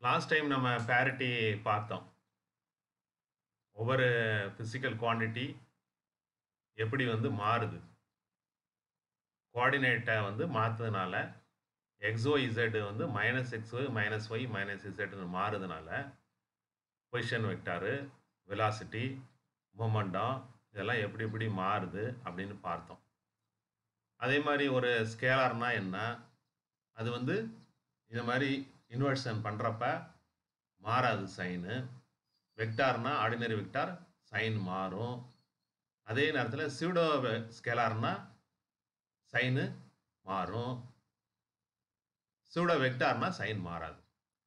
Last time நம்ம parity பார்த்தோம் ஒவ்வொரு ஃபிசிக்கல் குவான்டிட்டி எப்படி வந்து மாறுது கோஆர்டினேட்டை வந்து மாற்றுறதுனால எக்ஸோ இசட் வந்து minus x minus y minus இசட்னு மாறுறதுனால பொசிஷன் வெக்டாரு வெலாசிட்டி மொமெண்டம் இதெல்லாம் எப்படி எப்படி மாறுது அப்படின்னு பார்த்தோம் அதே மாதிரி ஒரு ஸ்கேலார்னா என்ன அது வந்து இந்த மாதிரி இன்வெர்ஷன் பண்ணுறப்ப மாறாது சைனு வெக்டார்னா ஆர்டினரி வெக்டார் சைன் மாறும் அதே நேரத்தில் சூடோ ஸ்கேலார்னா சைனு மாறும் சூடோ வெக்டார்னா சைன் மாறாது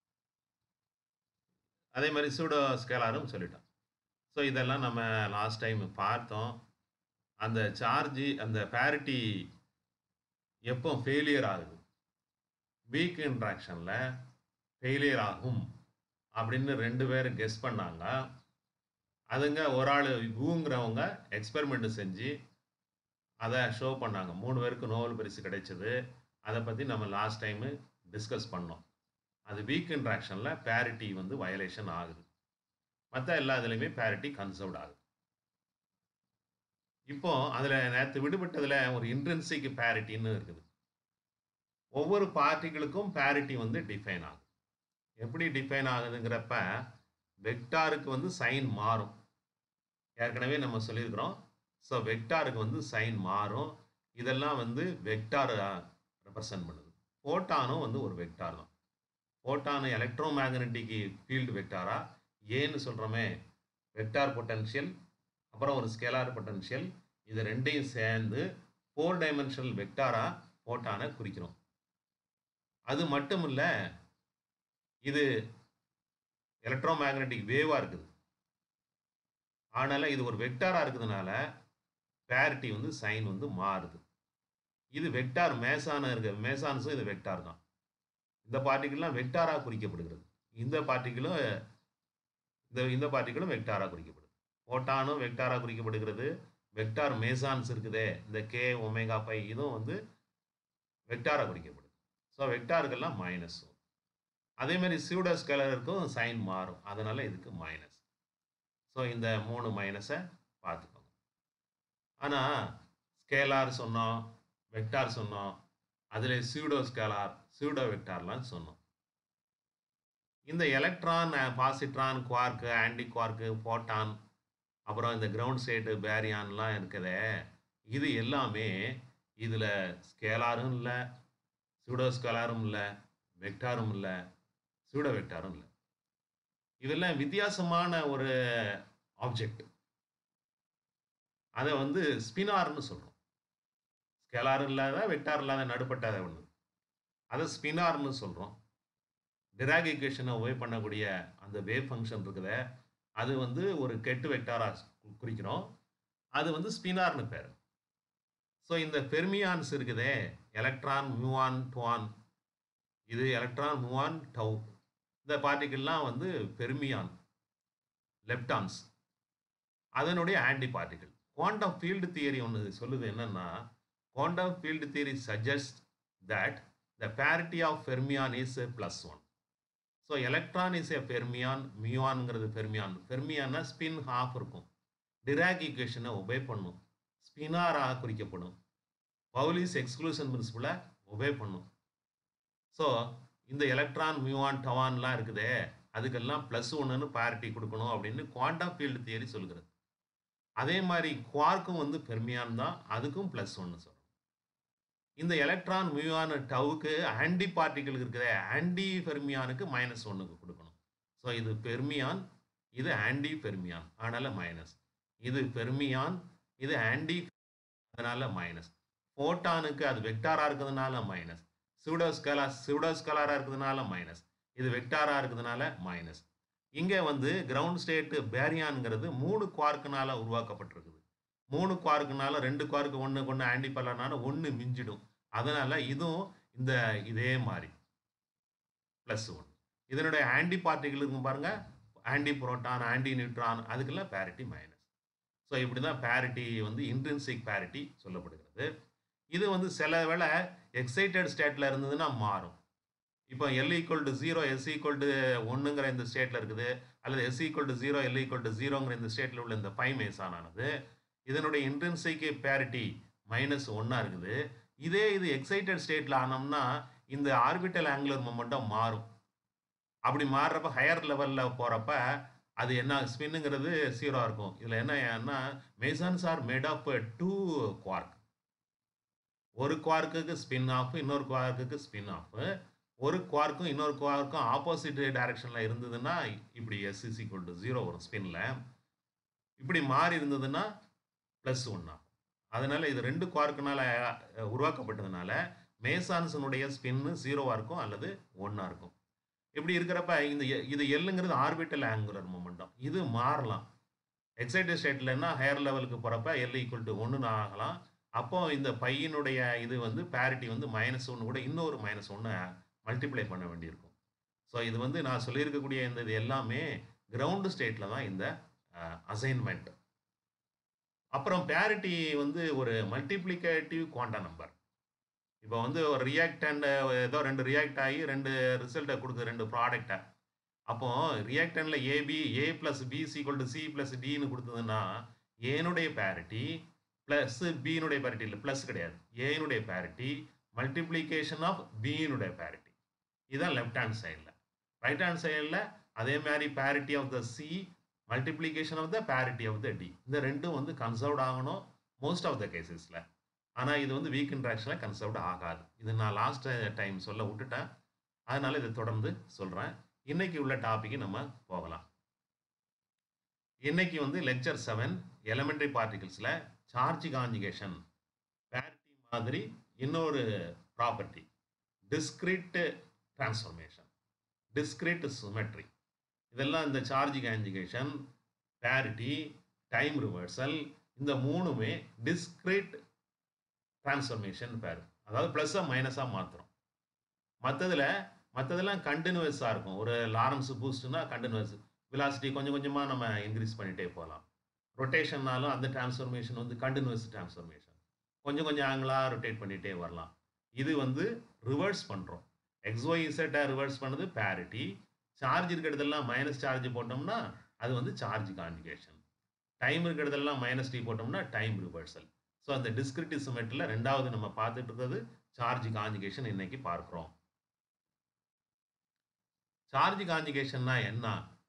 அதே மாதிரி சூடோ ஸ்கேலாரும் சொல்லிட்டோம் ஸோ இதெல்லாம் நம்ம லாஸ்ட் டைம் பார்த்தோம் அந்த சார்ஜி அந்த பேரிட்டி எப்போ ஃபெயிலியர் ஆகுது வீக் இன்ட்ராக்ஷனில் ஃபெயிலியர் ஆகும் அப்படின்னு ரெண்டு பேர் கெஸ் பண்ணாங்க அதுங்க ஒரு ஆள் ஊங்கிறவங்க எக்ஸ்பெரிமெண்ட் செஞ்சு அதை ஷோ பண்ணாங்க மூணு பேருக்கு நோபல் பரிசு கிடைச்சது அதை பற்றி நம்ம லாஸ்ட் டைமு டிஸ்கஸ் பண்ணோம் அது வீக் இன்ட்ராக்ஷனில் பேரிட்டி வந்து வயலேஷன் ஆகுது மற்ற எல்லா இதுலேயுமே பேரிட்டி கன்சர்வ்ட் ஆகுது இப்போ அதில் நேற்று விடுபட்டதில் ஒரு இன்ட்ரென்சிக் பேரிட்டின்னு இருக்குது ஒவ்வொரு பார்ட்டிகளுக்கும் பேரிட்டி வந்து டிஃபைன் ஆகுது எப்படி டிஃபைன் ஆகுதுங்கிறப்ப வெக்டாருக்கு வந்து சைன் மாறும் ஏற்கனவே நம்ம சொல்லியிருக்கிறோம் ஸோ வெக்டாருக்கு வந்து சைன் மாறும் இதெல்லாம் வந்து வெக்டார் ரெப்ரசன்ட் பண்ணுது ஃபோட்டானும் வந்து ஒரு வெக்டார் தான் ஃபோட்டானு எலக்ட்ரோ மேக்னட்டிக் ஃபீல்டு வெக்டாரா ஏன்னு சொல்கிறோமே வெக்டார் பொட்டன்ஷியல் அப்புறம் ஒரு ஸ்கேலார் பொட்டன்ஷியல் இது ரெண்டையும் சேர்ந்து ஃபோர் டைமென்ஷனல் வெக்டாராக ஃபோட்டானை குறிக்கிறோம் அது மட்டும் இல்லை இது எலக்ட்ரோ மேக்னட்டிக் வேவாக இருக்குது அதனால் இது ஒரு வெக்டாராக இருக்கிறதுனால பேரிட்டி வந்து சைன் வந்து மாறுது இது வெக்டார் மேசான இருக்க மேசான்ஸும் இது வெக்டார் தான் இந்த பார்ட்டிக்கெல்லாம் வெக்டாராக குறிக்கப்படுகிறது இந்த பார்ட்டிகளும் இந்த இந்த பார்ட்டிகளும் வெக்டாராக குறிக்கப்படுது ஓட்டானும் வெக்டாராக குறிக்கப்படுகிறது வெக்டார் மேசான்ஸ் இருக்குதே இந்த கே ஒமேகா பை இதுவும் வந்து வெக்டாராக குறிக்கப்படுது ஸோ வெக்டாருக்கெல்லாம் மைனஸ் அதே மாதிரி சியூடோ ஸ்கேலருக்கும் சைன் மாறும் அதனால் இதுக்கு மைனஸ் ஸோ இந்த மூணு மைனஸை பார்த்துக்கோங்க ஆனால் ஸ்கேலார் சொன்னோம் வெக்டார் சொன்னோம் அதில் சியூடோ ஸ்கேலார் சியூடோ வெக்டார்லாம் சொன்னோம் இந்த electron positron quark anti quark photon அப்புறம் இந்த கிரவுண்ட் ஸ்டேட்டு பேரியான்லாம் இருக்குதே இது எல்லாமே இதில் ஸ்கேலாரும் இல்லை சூடோ ஸ்கேலாரும் இல்லை வெக்டாரும் இல்லை சூடோ வெக்டாரும் இல்லை இதெல்லாம் வித்தியாசமான ஒரு ஆப்ஜெக்ட் அதை வந்து ஸ்பினார்னு சொல்கிறோம் ஸ்கேலார் இல்லாத வெக்டார் இல்லாத நடுப்பட்ட ஒன்று அதை ஸ்பினார்னு சொல்கிறோம் டிராக் ஈக்குவேஷனை ஒவே பண்ணக்கூடிய அந்த வேவ் ஃபங்க்ஷன் இருக்குத அது வந்து ஒரு கெட்டு வெக்டாராக குறிக்கிறோம் அது வந்து ஸ்பினார்னு பேர் ஸோ இந்த பெர்மியான்ஸ் இருக்குதே எலக்ட்ரான் மியூவான் டுவான் இது எலக்ட்ரான் மூவான் டவு இந்த பார்ட்டிக்கல்லாம் வந்து பெர்மியான் லெப்டான்ஸ் அதனுடைய anti particles quantum field theory ஒன்று சொல்லுது என்னன்னா quantum field theory suggest that the parity of fermion is plus one so electron is a fermion மியூவான்ங்கிறது ஃபெர்மியான் ஃபெர்மியான்னா ஸ்பின் ஹாஃப் இருக்கும் டிராக் ஈக்குவேஷனை ஒபே பண்ணும் ஸ்பினாராக குறிக்கப்படும் பவுலிஸ் எக்ஸ்க்ளூஷன் பிரின்சிபிளை ஒபே பண்ணும் ஸோ இந்த எலக்ட்ரான் மியூவான் டவான்லாம் இருக்குதே அதுக்கெல்லாம் ப்ளஸ் ஒன்றுன்னு பேரிட்டி கொடுக்கணும் அப்படின்னு குவாண்டம் ஃபீல்டு தியரி சொல்கிறது அதே மாதிரி குவார்க்கும் வந்து பெர்மியான் தான் அதுக்கும் ப்ளஸ் ஒன்று சொல்லணும் இந்த எலக்ட்ரான் மியூவான் டவுக்கு ஆன்டி பார்ட்டிகள் இருக்குதே ஆன்டி பெர்மியானுக்கு மைனஸ் ஒன்றுக்கு கொடுக்கணும் ஸோ இது பெர்மியான் இது ஆன்டி பெர்மியான் அதனால் மைனஸ் இது பெர்மியான் இது ஆன்டி அதனால் மைனஸ் ஃபோட்டானுக்கு அது வெக்டாராக இருக்கிறதுனால மைனஸ் சூடோஸ்கலா சூடோஸ்கலாராக இருக்கிறதுனால மைனஸ் இது வெக்டாராக இருக்கிறதுனால மைனஸ் இங்கே வந்து கிரவுண்ட் ஸ்டேட்டு பேரியான்ங்கிறது மூணு குவார்க்குனால உருவாக்கப்பட்டிருக்குது மூணு குவார்க்குனால ரெண்டு குவார்க்கு ஒன்று கொண்டு ஆன்டி பல்லனால ஒன்று மிஞ்சிடும் அதனால் இதுவும் இந்த இதே மாதிரி ப்ளஸ் ஒன் இதனுடைய ஆன்டி பார்ட்டிகள் இருக்கும் பாருங்கள் ஆன்டி புரோட்டான் ஆன்டி நியூட்ரான் அதுக்கெல்லாம் பேரிட்டி மைனஸ் ஸோ இப்படி தான் பேரிட்டி வந்து இன்ட்ரின்சிக் பேரிட்டி சொல்லப்படுகிறது இது வந்து சில வேளை எக்ஸைட்டட் ஸ்டேட்டில் இருந்ததுன்னா மாறும் இப்போ L equal to zero S equal to ஒன்றுங்கிற இந்த ஸ்டேட்டில் இருக்குது அல்லது S equal to zero L equal to ஜீரோங்கிற இந்த ஸ்டேட்டில் உள்ள இந்த பை மேசானானது இதனுடைய இன்ட்ரென்சிக் பேரிட்டி மைனஸ் ஒன்னாக இருக்குது இதே இது எக்ஸைட்டட் ஸ்டேட்டில் ஆனோம்னா இந்த ஆர்பிட்டல் ஆங்குலர் மொமெண்டம் மாறும் அப்படி மாறுறப்ப ஹையர் லெவலில் போகிறப்ப அது என்ன ஸ்பின்னுங்கிறது ஜீரோ இருக்கும் இதில் என்ன ஏன்னா mesons are made of two quark ஒரு குவார்க்குக்கு ஸ்பின் ஆஃப் இன்னொரு குவார்க்குக்கு ஸ்பின் ஆஃப் ஒரு குவார்க்கும் இன்னொரு குவார்க்கும் ஆப்போசிட் டைரக்ஷனில் இருந்ததுன்னா இப்படி S is equal to zero வரும் ஸ்பின்னில் இப்படி மாறி இருந்ததுன்னா ப்ளஸ் ஒன் ஆகும் அதனால் இது ரெண்டு குவார்க்குனால உருவாக்கப்பட்டதுனால மேசான்ஸனுடைய ஸ்பின்னு ஜீரோவாக இருக்கும் அல்லது ஒன்னாக இருக்கும் இப்படி இருக்கிறப்ப இந்த எ- இது எல்லுங்கிறது ஆர்பிட்டல் ஆங்குலர் மொமெண்டம் இது மாறலாம் எக்ஸைட்டட் ஸ்டேட்லன்னா ஹையர் லெவலுக்கு போகிறப்ப எல் ஈக்குவல் டு ஒன்றுன்னு ஆகலாம் அப்போ இந்த பையனுடைய இது வந்து பேரிட்டி வந்து மைனஸ் ஒன்று கூட இன்னொரு மைனஸ் ஒன்று மல்டிப்ளை பண்ண வேண்டியிருக்கும் ஸோ இது வந்து நான் சொல்லியிருக்கக்கூடிய இந்த இது எல்லாமே கிரவுண்டு ஸ்டேட்டில் தான் இந்த அசைன்மெண்ட் அப்புறம் பேரிட்டி வந்து ஒரு மல்டிப்ளிகேட்டிவ் குவாண்டா நம்பர் இப்போ வந்து ஒரு ரியாக்டண்ட் ஏதோ ரெண்டு ரியாக்ட் ஆகி ரெண்டு ரிசல்ட்டை கொடுக்குது ரெண்டு ப்ராடக்டை அப்போ ரியாக்டன்ட்ல AB A plus B equal to C plus டின்னு கொடுத்ததுன்னா ஏனுடைய பேரிட்டி ப்ளஸ் பியினுடைய பேரிட்டி இல்லை ப்ளஸ் கிடையாது ஏனுடைய பேரிட்டி மல்டிப்ளிகேஷன் ஆஃப் பியினுடைய பேரிட்டி இதுதான் லெஃப்ட் ஹேண்ட் சைடில் ரைட் ஹேண்ட் சைடில் அதே மாதிரி parity of the C multiplication of the parity of the D இந்த ரெண்டும் வந்து கன்சர்வ்ட் ஆகணும் மோஸ்ட் ஆஃப் த கேசஸில் ஆனால் இது வந்து வீக் இன்ட்ராக்ஷனில் கன்சர்வ்ட் ஆகாது இது நான் லாஸ்ட் டைம் சொல்ல விட்டுட்டேன் அதனால இதை தொடர்ந்து சொல்கிறேன் இன்னைக்கு உள்ள டாபிக் நம்ம போகலாம் இன்னைக்கு வந்து லெக்சர் செவன் எலமெண்டரி பார்ட்டிகிள்ஸில் சார்ஜ் காஞ்சிகேஷன் பேரிட்டி மாதிரி இன்னொரு property discrete transformation discrete symmetry இதெல்லாம் இந்த charge conjugation parity time reversal இந்த மூணுமே டிஸ்கிரிட் டிரான்ஸ்ஃபர்மேஷன் பேர் அதாவது ப்ளஸ்ஸாக மைனஸாக மாற்றுறோம் மற்றதில் மற்றதெல்லாம் கண்டினியூஸாக இருக்கும் ஒரு லாரன்ஸ் பூஸ்ட்னா கண்டினியூஸ் விலாசிட்டி கொஞ்சம் கொஞ்சமாக நம்ம இன்க்ரீஸ் பண்ணிகிட்டே போகலாம் ரொட்டேஷன்னாலும் அந்த டிரான்ஸ்ஃபர்மேஷன் வந்து கண்டினியூஸ் டிரான்ஸ்ஃபர்மேஷன் கொஞ்சம் கொஞ்சம் ஆங்கிளாக ரொட்டேட் பண்ணிகிட்டே வரலாம் இது வந்து ரிவர்ஸ் பண்ணுறோம் எக்ஸ்ஒய் இசட்டை ரிவர்ஸ் பண்ணது பேரிட்டி சார்ஜ் இருக்கிறதெல்லாம் மைனஸ் சார்ஜ் போட்டோம்னா அது வந்து சார்ஜ் கான்ஜுகேஷன் டைம் இருக்கிறதெல்லாம் மைனஸ் டி போட்டோம்னா டைம் ரிவர்சல் ஸோ அந்த டிஸ்கிரிட்டிவ் சிமெட்டில் ரெண்டாவது நம்ம பார்த்துட்டு இருக்கிறது சார்ஜ் கான்ஜுகேஷன் இன்னைக்கு பார்க்குறோம் சார்ஜ் கான்ஜுகேஷன்னா என்ன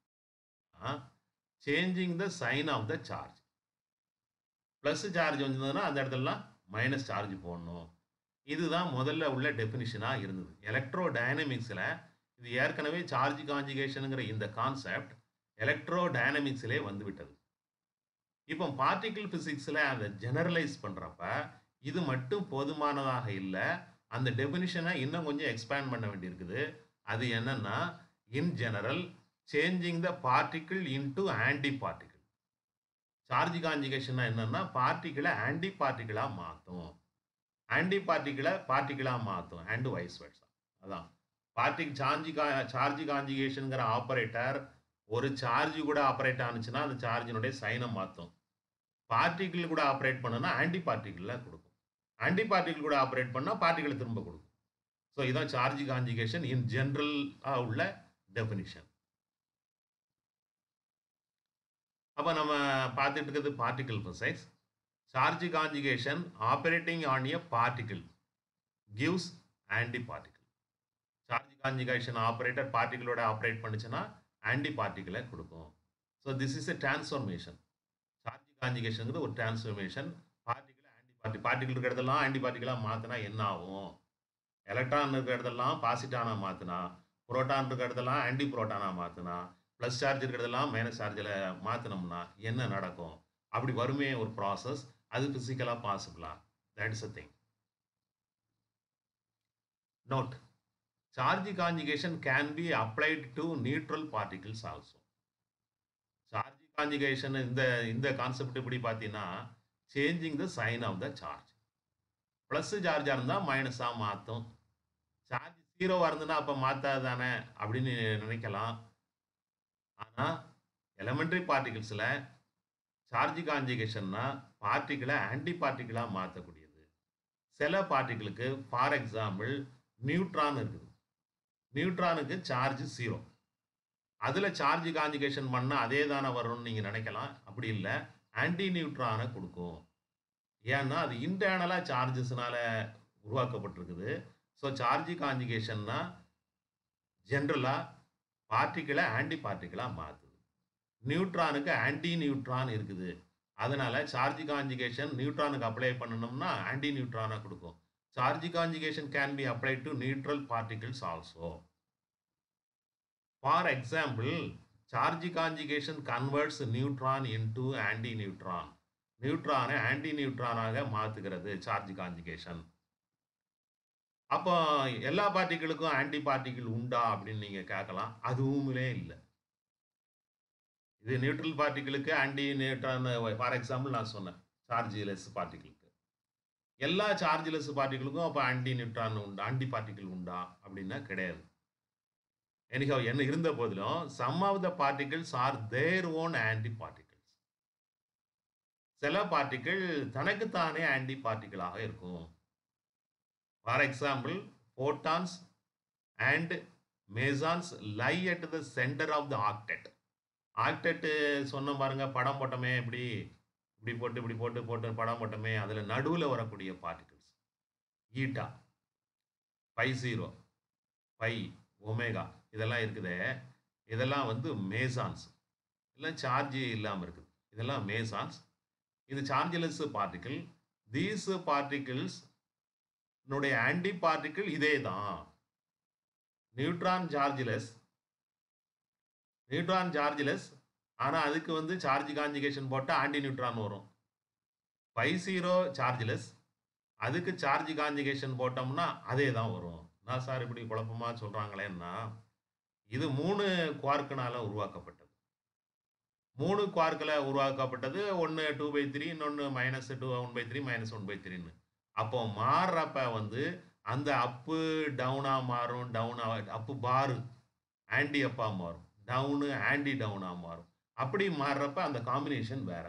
changing the sign of the charge plus charge வந்ததுன்னா அந்த இடத்துலலாம் மைனஸ் சார்ஜ் போடணும் இதுதான் முதல்ல உள்ள டெஃபினிஷனாக இருந்தது எலக்ட்ரோ டைனமிக்ஸில் இது ஏற்கனவே சார்ஜ் கான்ஜுகேஷனுங்கிற இந்த கான்செப்ட் எலக்ட்ரோ டைனமிக்ஸிலே வந்துவிட்டது இப்போ பார்ட்டிகிள் ஃபிசிக்ஸில் அதை ஜெனரலைஸ் பண்ணுறப்ப இது மட்டும் போதுமானதாக இல்லை அந்த டெஃபினிஷனை இன்னும் கொஞ்சம் எக்ஸ்பேண்ட் பண்ண வேண்டியிருக்குது அது என்னன்னா in general changing the particle into anti particle charge conjugation என்னன்னா பார்ட்டிகிளை ஆன்டி பார்ட்டிகிளாக மாற்றும் ஆன்டி பார்ட்டிகிளை பார்ட்டிகிளாக மாற்றும் அண்டு வைஸ் வெர்சா அதான் பார்ட்டிக் சார்ஜ் கா சார்ஜ் கான்ஜுகேஷனுங்கிற ஆப்ரேட்டர் ஒரு சார்ஜ் கூட ஆப்ரேட் ஆனிச்சுன்னா அந்த சார்ஜினுடைய சைனை மாற்றும் பார்ட்டிகிள் கூட ஆப்ரேட் பண்ணுனா ஆன்டி பார்ட்டிகிளில் கொடுக்கும் ஆன்டி பார்ட்டிகிள் கூட ஆப்ரேட் பண்ணால் பார்ட்டிகளை திரும்ப கொடுக்கும் ஸோ இதான் சார்ஜ் கான்ஜுகேஷன் இன் ஜென்ரலாக உள்ள டெஃபினிஷன் அப்போ நம்ம பார்த்துட்டு இருக்கிறது particle physics charge conjugation operating on a particle gives anti particle charge conjugation operator பார்ட்டிகளோட ஆப்ரேட் பண்ணுச்சுன்னா ஆன்டி பார்ட்டிகளை கொடுக்கும் so this is a transformation charge கான்ஜுகேஷனுங்கிறது ஒரு டிரான்ஸ்ஃபர்மேஷன் பார்ட்டிகளை ஆன்டி பார்ட்டி பார்ட்டிகள் இருக்கிறதெல்லாம் ஆன்டி பார்ட்டிகளாக மாற்றினா என்ன ஆகும் எலக்ட்ரான் இருக்கிற இடத்தெல்லாம் பாசிட்டானாக மாற்றினா புரோட்டான் இருக்கிற இடத்தெல்லாம் ஆன்டி புரோட்டானாக மாற்றினா ப்ளஸ் சார்ஜ் இருக்கிறதெல்லாம் மைனஸ் சார்ஜில் மாற்றினோம்னா என்ன நடக்கும் அப்படி வருமே ஒரு ப்ராசஸ் அது ஃபிசிக்கலாக பாசிபிளா that is a thing note charge conjugation can be applied to neutral particles also charge conjugation இந்த இந்த கான்செப்ட் எப்படி பார்த்தீங்கன்னா changing the sign of the charge plus சார்ஜாக இருந்தால் மைனஸாக மாற்றும் சார்ஜ் ஜீரோவாக இருந்ததுன்னா அப்போ மாற்றாது தானே அப்படின்னு நினைக்கலாம் ஆனால் எலமெண்ட்ரி பார்ட்டிகிள்ஸில் சார்ஜ் கான்ஜுகேஷன்னா பார்ட்டிகளை ஆன்டி பார்ட்டிகளாக மாற்றக்கூடியது சில பார்ட்டிகளுக்கு ஃபார் எக்ஸாம்பிள் நியூட்ரான் இருக்குது நியூட்ரானுக்கு சார்ஜ் ஜீரோ அதில் சார்ஜ் காஞ்சிகேஷன் பண்ணால் அதே தானே வரும்னு நீங்கள் நினைக்கலாம் அப்படி இல்லை ஆன்டி நியூட்ரானை கொடுக்கும் ஏன்னா அது இன்டர்னலாக சார்ஜஸ்னால உருவாக்கப்பட்டிருக்குது ஸோ சார்ஜ் காஞ்சிகேஷன்னா ஜென்ரலாக பார்ட்டிக்கிளை ஆன்டி பார்ட்டிக்கிளாக மாற்றுது நியூட்ரானுக்கு ஆன்டி நியூட்ரான் இருக்குது அதனால சார்ஜ் காஞ்சிகேஷன் நியூட்ரானுக்கு அப்ளை பண்ணணும்னா ஆன்டி நியூட்ரானை கொடுக்கும் charge conjugation can be apply to neutral particles also for example charge conjugation converts neutron into anti neutron நியூட்ரானை ஆன்டி நியூட்ரானாக மாற்றுகிறது சார்ஜ் காஞ்சிகேஷன் அப்போ எல்லா பார்ட்டிகளுக்கும் ஆன்டி பார்ட்டிகிள் உண்டா அப்படின்னு நீங்கள் கேட்கலாம் அதுவுமே இல்லை இது நியூட்ரல் பார்ட்டிகளுக்கு ஆன்டி நியூட்ரான் ஃபார் எக்ஸாம்பிள் நான் சொன்னேன் சார்ஜ்லெஸ் பார்ட்டிகளுக்கு எல்லா சார்ஜ்லெஸ் பார்ட்டிகளுக்கும் அப்போ ஆன்டி நியூட்ரான் உண்டா ஆன்டி பார்ட்டிகிள் உண்டா அப்படின்னா கிடையாது எனிஹவ் என்ன இருந்த போதிலும் some of the particles are their own anti particles சில பார்ட்டிகிள் தனக்குத்தானே ஆன்டி பார்ட்டிகிளாக இருக்கும் for example photons and mesons lie at the centre of the octet octet சொன்ன பாருங்க படம் போட்டோமே இப்படி இப்படி போட்டு இப்படி போட்டு போட்டு படம் போட்டோமே அதில் நடுவில் வரக்கூடிய particles eta pi zero pi omega இதெல்லாம் இருக்குதே இதெல்லாம் வந்து மேசான்ஸ் இதெல்லாம் சார்ஜ் இல்லாமல் இருக்குது இதெல்லாம் மேசான்ஸ் இது சார்ஜ்லெஸ் பார்ட்டிகிள் தீஸ் பார்ட்டிகிள்ஸ் என்னுடைய ஆன்டி பார்ட்டிகிள் இதே தான் நியூட்ரான் சார்ஜ்லெஸ் நியூட்ரான் சார்ஜ்லெஸ் ஆனால் அதுக்கு வந்து சார்ஜ் காஞ்சிகேஷன் போட்டால் ஆன்டி நியூட்ரான் வரும் பை ஜீரோ சார்ஜ்லெஸ் அதுக்கு சார்ஜ் காஞ்சிகேஷன் போட்டோம்னா அதே தான் வரும் நான் சார் இப்படி குழப்பமாக சொல்கிறாங்களேன்னா இது மூணு குவார்க்குனால உருவாக்கப்பட்டது மூணு குவார்க்கில் உருவாக்கப்பட்டது ஒன்று டூ பை த்ரீ இன்னொன்று minus two one by three minus one by த்ரீன்னு அப்போ மாறுறப்ப வந்து அந்த அப்பு டவுனாக மாறும் டவுனாக அப்பு பாரு ஆன்டி அப்பாக மாறும் டவுனு ஆன்டி டவுனாக மாறும் அப்படி மாறுறப்ப அந்த காம்பினேஷன் வேற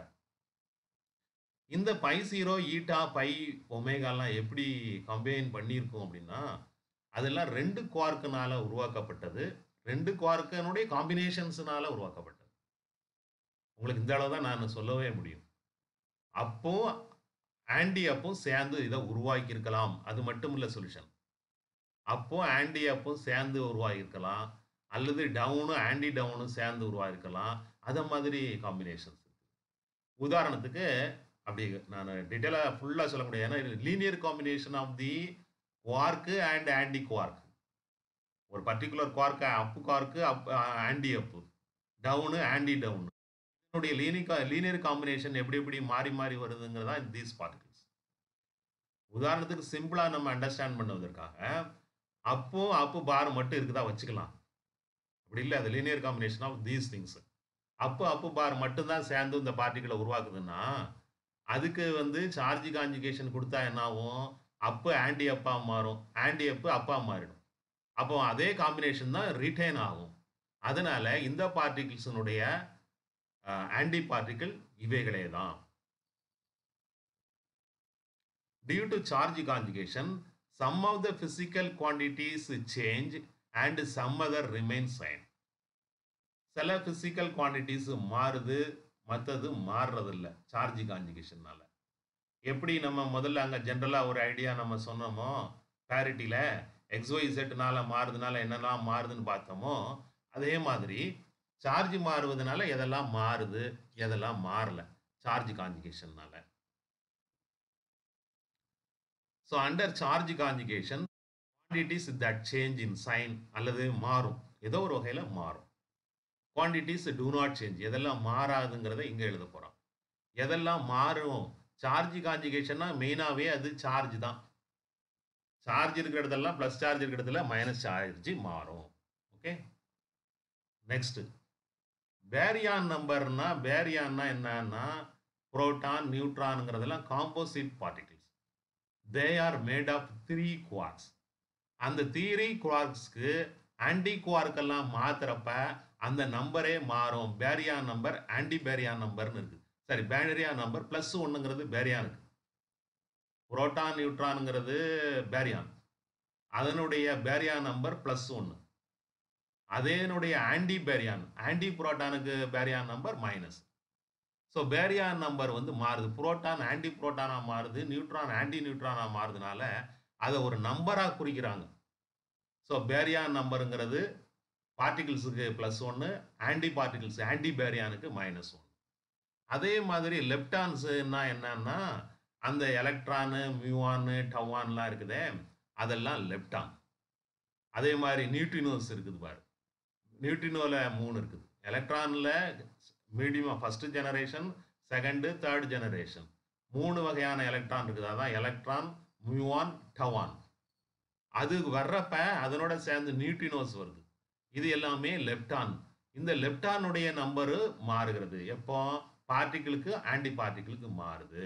இந்த பை ஜீரோ ஈட்டா பை ஒமேகாலாம் எப்படி கம்பைன் பண்ணியிருக்கோம் அப்படின்னா அதெல்லாம் ரெண்டு குவார்க்குனால உருவாக்கப்பட்டது ரெண்டு குவார்க்கனுடைய காம்பினேஷன்ஸ்னால உருவாக்கப்பட்டது உங்களுக்கு இந்த அளவு தான் நான் சொல்லவே முடியும் அப்போ ஆன்டி அப்பும் சேர்ந்து இதை உருவாக்கி இருக்கலாம் அது மட்டும் இல்லை சொல்யூஷன் அப்போ ஆன்டி அப்பும் சேர்ந்து உருவாகியிருக்கலாம் அல்லது டவுனும் ஆன்டி டவுனும் சேர்ந்து உருவாகிருக்கலாம் அதை மாதிரி காம்பினேஷன்ஸ் உதாரணத்துக்கு அப்படி நான் டீட்டெயிலாக ஃபுல்லாக சொல்ல முடியாது ஏன்னா linear combination of the quark and anti quark ஒரு particular quark up quark up anti up down anti down இதனுடைய லீனிகா லீனியர் காம்பினேஷன் எப்படி எப்படி மாறி மாறி வருதுங்கிறதா தீஸ் பார்ட்டிகல்ஸ் உதாரணத்துக்கு சிம்பிளாக நம்ம அண்டர்ஸ்டாண்ட் பண்ணுவதற்காக அப்போ அப்பு பார் மட்டும் இருக்குதா வச்சுக்கலாம் அப்படி இல்லை அது linear combination of these things அப்போ அப்பு பார் மட்டும்தான் சேர்ந்து இந்த பார்ட்டிகளை உருவாக்குதுன்னா அதுக்கு வந்து சார்ஜ் காஞ்சிகேஷன் கொடுத்தா என்ன ஆகும் அப்பு ஆன்டி அப்பா மாறும் ஆன்டி அப்பு அப்பா மாறிடும் அப்போ அதே காம்பினேஷன் தான் ரிட்டைன் ஆகும் அதனால இந்த பார்ட்டிகிள்ஸினுடைய ஆன்டி பார்ட்டிகிள் இவைகளே தான் due to charge conjugation some of the physical quantities change and some other remain sign சில பிசிக்கல் குவான்டிட்டிஸ் மாறுது மற்றது மாறுறதில்ல சார்ஜ் காஞ்சிகேஷன்னால எப்படி நம்ம முதல்ல அங்கே ஜென்ரலாக ஒரு ஐடியா நம்ம சொன்னோமோ பேரிட்டியில் எக்ஸ்ஒய் செட்னால மாறுதுனால என்னெல்லாம் மாறுதுன்னு பார்த்தோமோ அதே மாதிரி சார்ஜ் மாறுவதனால எதெல்லாம் மாறுது எதெல்லாம் மாறல சார்ஜ் காஞ்சிகேஷன்னால so under charge conjugation quantities that change in sign அல்லது மாறும் ஏதோ ஒரு வகையில் மாறும் குவான்டிட்டிஸ் டூ நாட் சேஞ்ச் எதெல்லாம் மாறாதுங்கிறத இங்கே எழுத போகிறோம் எதெல்லாம் மாறும் சார்ஜ் காஞ்சிகேஷன்னா மெயினாகவே அது சார்ஜ் தான் சார்ஜ் இருக்கிற இடத்துலலாம் ப்ளஸ் சார்ஜ் இருக்கிற இடத்துல மைனஸ் சார்ஜ் மாறும் ஓகே நெக்ஸ்ட் பேரியான் நம்பர்னா பேரியான்னா என்னன்னா புரோட்டான் நியூட்ரானுங்கிறதெல்லாம் composite particles they are made of three quarks அந்த த்ரீ குவார்க்ஸ்க்கு ஆன்டி குவார்க்கெல்லாம் மாத்துறப்ப அந்த நம்பரே மாறும் பேரியான் நம்பர் ஆன்டி பேரியான் நம்பர்னு இருக்கு சரி பேரியா நம்பர் ப்ளஸ் ஒன்றுங்கிறது பேரியானுக்கு புரோட்டான் நியூட்ரானுங்கிறது பேரியான் அதனுடைய பேரியான் நம்பர் ப்ளஸ் ஒன்று அதேனுடைய ஆன்டி பேரியான் ஆன்டி புரோட்டானுக்கு baryon number minus so baryon number வந்து மாறுது புரோட்டான் ஆன்டி புரோட்டானாக மாறுது நியூட்ரான் ஆன்டி நியூட்ரானாக மாறுதுனால அதை ஒரு நம்பராக குறிக்கிறாங்க ஸோ பேரியான் நம்பருங்கிறது பார்ட்டிகிள்ஸுக்கு ப்ளஸ் ஒன்று ஆன்டி பார்ட்டிகிள்ஸ் ஆன்டி பேரியானுக்கு மைனஸ் ஒன்று அதே மாதிரி லெப்டான்ஸுன்னா என்னன்னா அந்த எலக்ட்ரானு மியூவானு டவான்லாம் இருக்குதே அதெல்லாம் லெப்டான் அதே மாதிரி நியூட்ரினோஸ் இருக்குது பாரு நியூட்ரினோவில் மூணு இருக்குது எலக்ட்ரானில் medium first generation second third generation மூணு வகையான எலக்ட்ரான் இருக்குது அதான் எலக்ட்ரான் மியூவான் டவான் அது வர்றப்ப அதனோட சேர்ந்து நியூட்ரினோஸ் வருது இது எல்லாமே லெப்டான் இந்த லெப்டானுடைய நம்பரு மாறுகிறது எப்போ பார்ட்டிக்கிளுக்கு ஆன்டி பார்ட்டிக்கிளுக்கு மாறுது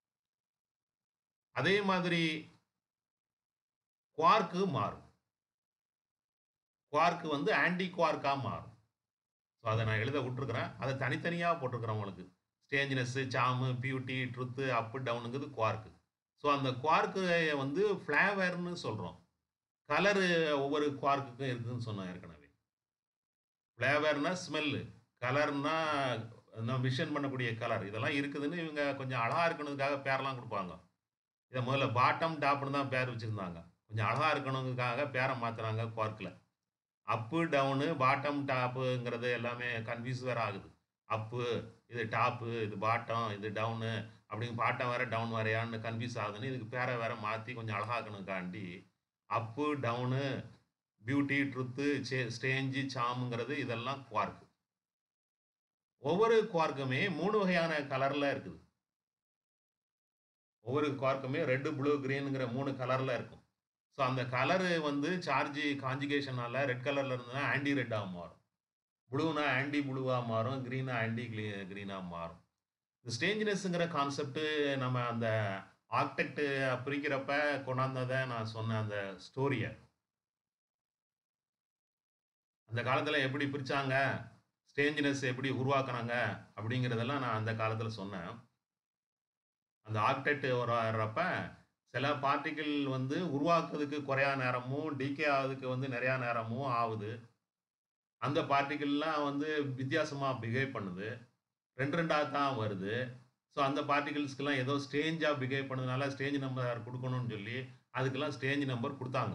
அதே மாதிரி குவார்க்கு மாறும் குவார்க்கு வந்து ஆன்டி குவார்க்கா மாறும் ஸோ அதை நான் எழுத விட்டுருக்குறேன் அதை தனித்தனியாக போட்டிருக்கிறேன் உங்களுக்கு ஸ்டேஞ்சினஸ்ஸு சாமு பியூட்டி ட்ருத்து அப்பு டவுனுங்கிறது குவார்க்கு ஸோ அந்த குவார்க்கு வந்து ஃப்ளேவர்னு சொல்கிறோம் கலரு ஒவ்வொரு குவார்க்குக்கும் இருக்குதுன்னு சொன்னோம் ஏற்கனவே ஃப்ளேவர்னா ஸ்மெல்லு கலர்னா நம்ம விஷன் பண்ணக்கூடிய கலர் இதெல்லாம் இருக்குதுன்னு இவங்க கொஞ்சம் அழகாக இருக்கணுக்காக பேரெல்லாம் கொடுப்பாங்க இதை முதல்ல பாட்டம் டாப்னு தான் பேர் வச்சுருந்தாங்க கொஞ்சம் அழகாக இருக்கணுங்கிறதுக்காக பேரை மாற்றுறாங்க குவார்க்கில் அப்பு டவுனு பாட்டம் டாப்புங்கிறது எல்லாமே கன்ஃபியூஸ் வேறு ஆகுது அப்பு இது டாப்பு இது பாட்டம் இது டவுனு அப்படிங்க பாட்டம் வேற டவுன் வேறையான்னு கன்ஃபியூஸ் ஆகுதுன்னு இதுக்கு பேரை வேற மாற்றி கொஞ்சம் அழகாக்கணுக்காண்டி அப்பு டவுனு பியூட்டி ட்ருத்து சே ஸ்டேஞ்சு சாமுங்கிறது இதெல்லாம் குவார்க்கு ஒவ்வொரு குவார்க்குமே மூணு வகையான கலரில் இருக்குது ஒவ்வொரு குவார்க்குமே ரெட்டு ப்ளூ க்ரீனுங்கிற மூணு கலரில் இருக்கும் ஸோ அந்த கலரு வந்து சார்ஜ் காஞ்சிகேஷனால் ரெட் கலரில் இருந்ததுன்னா ஆன்டி ரெட்டாக மாறும் ப்ளூனா ஆன்டி ப்ளூவாக மாறும் க்ரீனா ஆன்டி க்ளீ க்ரீனாக மாறும் இந்த ஸ்டேஞ்சினஸ்ங்கிற கான்செப்ட்டு நம்ம அந்த ஆர்கிடெக்ட் பிரிக்கிறப்ப கொண்டாந்ததை நான் சொன்ன அந்த ஸ்டோரியை அந்த காலத்தில் எப்படி பிரித்தாங்க ஸ்டேஞ்சினஸ் எப்படி உருவாக்குனாங்க அப்படிங்கிறதெல்லாம் நான் அந்த காலத்தில் சொன்னேன் அந்த ஆர்கிடெக்ட் வர்றப்ப சில பார்ட்டிகிள் வந்து உருவாக்குறதுக்கு குறையா நேரமும் டிகே ஆகுறதுக்கு வந்து நிறையா நேரமும் ஆகுது அந்த பார்ட்டிகிள்லாம் வந்து வித்தியாசமாக பிஹேவ் பண்ணுது ரெண்டு ரெண்டாக தான் வருது ஸோ அந்த பார்ட்டிகிள்ஸ்க்கெல்லாம் ஏதோ ஸ்டேஞ்சாக பிஹேவ் பண்ணதுனால ஸ்டேஜ் நம்பர் கொடுக்கணும்னு சொல்லி அதுக்கெல்லாம் ஸ்டேஜ் நம்பர் கொடுத்தாங்க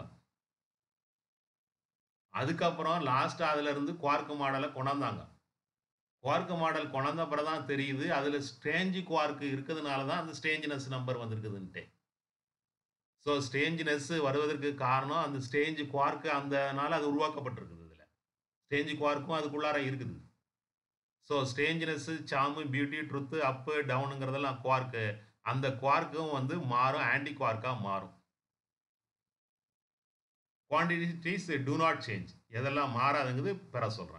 அதுக்கப்புறம் லாஸ்ட்டாக அதிலிருந்து குவார்க்கு மாடலை கொண்டாந்தாங்க குவார்க்கு மாடல் கொண்டாந்த அப்புறம் தான் தெரியுது அதில் ஸ்டேஞ்சு குவார்க்கு இருக்கிறதுனால தான் அந்த ஸ்டேஞ்சினஸ் நம்பர் வந்திருக்குதுன்ட்டு ஸோ ஸ்டேஞ்சினஸ் வருவதற்கு காரணம் அந்த ஸ்டேஞ்சு குவார்க்கு அந்தனால அது உருவாக்கப்பட்டிருக்குது இதில் ஸ்டேஞ்சு குவார்க்கும் அதுக்குள்ளார இருக்குது ஸோ ஸ்டேஞ்சினஸ்ஸு சாமு பியூட்டி ட்ருத்து அப்பு டவுனுங்கிறதெல்லாம் குவார்க்கு அந்த குவார்க்கும் வந்து மாறும் ஆன்டி குவார்க்காக மாறும் குவான்டிட்டிஸ் டூ நாட் சேஞ்ச் எதெல்லாம் மாறாதுங்கிறது பெற சொல்கிறேன்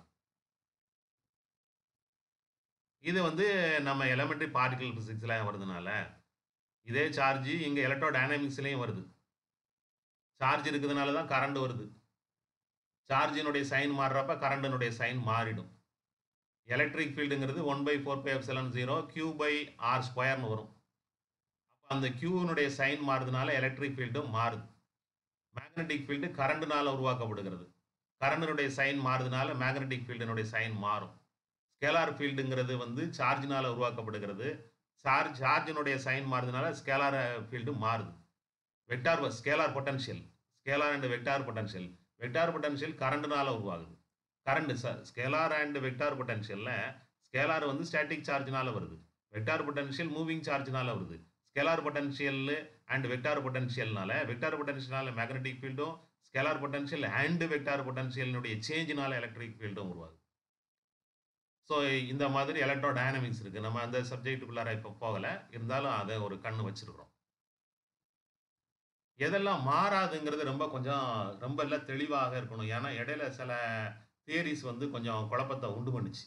இது வந்து நம்ம எலமெண்ட்ரி பார்ட்டிகல் ஃபிசிக்ஸில் வருதுனால இதே சார்ஜ் இங்கே எலக்ட்ரோ டைனாமிக்ஸ்லேயும் வருது சார்ஜ் இருக்கிறதுனால தான் கரண்ட் வருது சார்ஜினுடைய சைன் மாறுறப்ப கரண்டினுடைய சைன் மாறிடும் எலக்ட்ரிக் ஃபீல்டுங்கிறது one by four pi epsilon zero q by r ஸ்கொயர்னு வரும் அப்போ அந்த கியூனுடைய சைன் மாறுறதுனால எலக்ட்ரிக் ஃபீல்டும் மாறுது மேக்னெட்டிக் ஃபீல்டு கரண்ட்னால உருவாக்கப்படுகிறது கரண்டினுடைய சைன் மாறுறதுனால மேக்னெட்டிக் ஃபீல்டினுடைய சைன் மாறும் ஸ்கேலார் ஃபீல்டுங்கிறது வந்து சார்ஜினால் உருவாக்கப்படுகிறது சார்ஜ் சார்ஜினுடைய சைன் மாறுறதுனால ஸ்கேலார் ஃபீல்டு மாறுது vector scalar potential scalar and vector potential vector potential கரண்ட்னால உருவாகுது கரண்ட் ஸ்கேலார் அண்ட் வெக்டார் பொட்டன்ஷியலில் ஸ்கேலார் வந்து ஸ்டாட்டிக் சார்ஜ்னால வருது வெக்டார் பொட்டன்ஷியல் மூவிங் சார்ஜ்னால வருது ஸ்கேலார் பொட்டன்ஷியல் அண்ட் வெக்டார் பொட்டன்ஷியல்னால வெக்டார் பொட்டன்ஷியல்னால மேக்னெட்டிக் ஃபீல்டும் ஸ்கேலார் பொட்டன்ஷியல் அண்ட் வெக்டார் பொட்டன்ஷியலினுடைய சேஞ்சினால எலக்ட்ரிக் ஃபீல்டும் உருவாகுது ஸோ இந்த மாதிரி எலக்ட்ரோ டைனமிக்ஸ் இருக்குது நம்ம அந்த சப்ஜெக்ட்டுக்குள்ளார இப்போ போகலை இருந்தாலும் அதை ஒரு கண்ணு வச்சுருக்குறோம் எதெல்லாம் மாறாதுங்கிறது ரொம்ப கொஞ்சம் ரொம்ப எல்லாம் தெளிவாக இருக்கணும் ஏன்னா இடையில சில தியரிஸ் வந்து கொஞ்சம் குழப்பத்தை உண்டு பண்ணுச்சு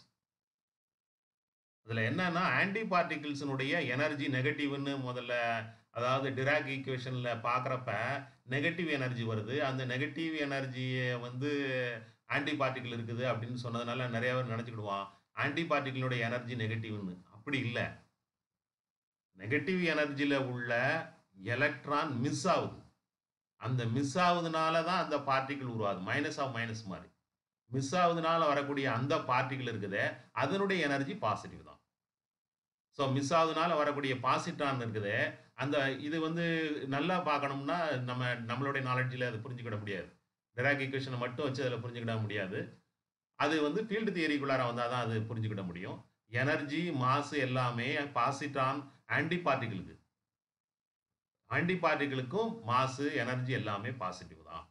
அதில் என்னன்னா ஆன்டி பார்ட்டிகிள்ஸினுடைய எனர்ஜி நெகட்டிவ்னு முதல்ல அதாவது டிராக் ஈக்குவேஷனில் பார்க்குறப்ப நெகட்டிவ் எனர்ஜி வருது அந்த நெகட்டிவ் எனர்ஜியை வந்து ஆன்டி பார்ட்டிகிள் இருக்குது அப்படின்னு சொன்னதுனால நிறைய பேர் நினச்சிக்கிடுவான் ஆன்டி பார்ட்டிகிளுடைய எனர்ஜி நெகட்டிவ்னு அப்படி இல்லை நெகட்டிவ் எனர்ஜியில் உள்ள எலக்ட்ரான் மிஸ் ஆகுது அந்த மிஸ் ஆகுதுனால தான் அந்த பார்ட்டிகிள் உருவாகுது மைனஸ் ஆஃப் மைனஸ் மாதிரி மிஸ் ஆகுதுனால வரக்கூடிய அந்த பார்ட்டிகிள் இருக்குதே அதனுடைய எனர்ஜி பாசிட்டிவ் தான் ஸோ மிஸ் ஆகுதுனால வரக்கூடிய பாசிட்ரான் இருக்குதே அந்த இது வந்து நல்லா பார்க்கணும்னா நம்ம நம்மளுடைய நாலேஜில் அதை புரிஞ்சுக்கிட முடியாது டிராக் ஈக்குவேஷனை மட்டும் வச்சு அதில் புரிஞ்சுக்கிட முடியாது அது வந்து ஃபீல்டு தியரிக்குள்ளார வந்தால் தான் அது புரிஞ்சுக்கிட முடியும் எனர்ஜி மாசு எல்லாமே பாசிட்ரான் ஆன்டி பார்ட்டிகளுக்கு ஆன்டி பார்ட்டிகளுக்கும் மாசு எனர்ஜி எல்லாமே பாசிட்டிவ் தான்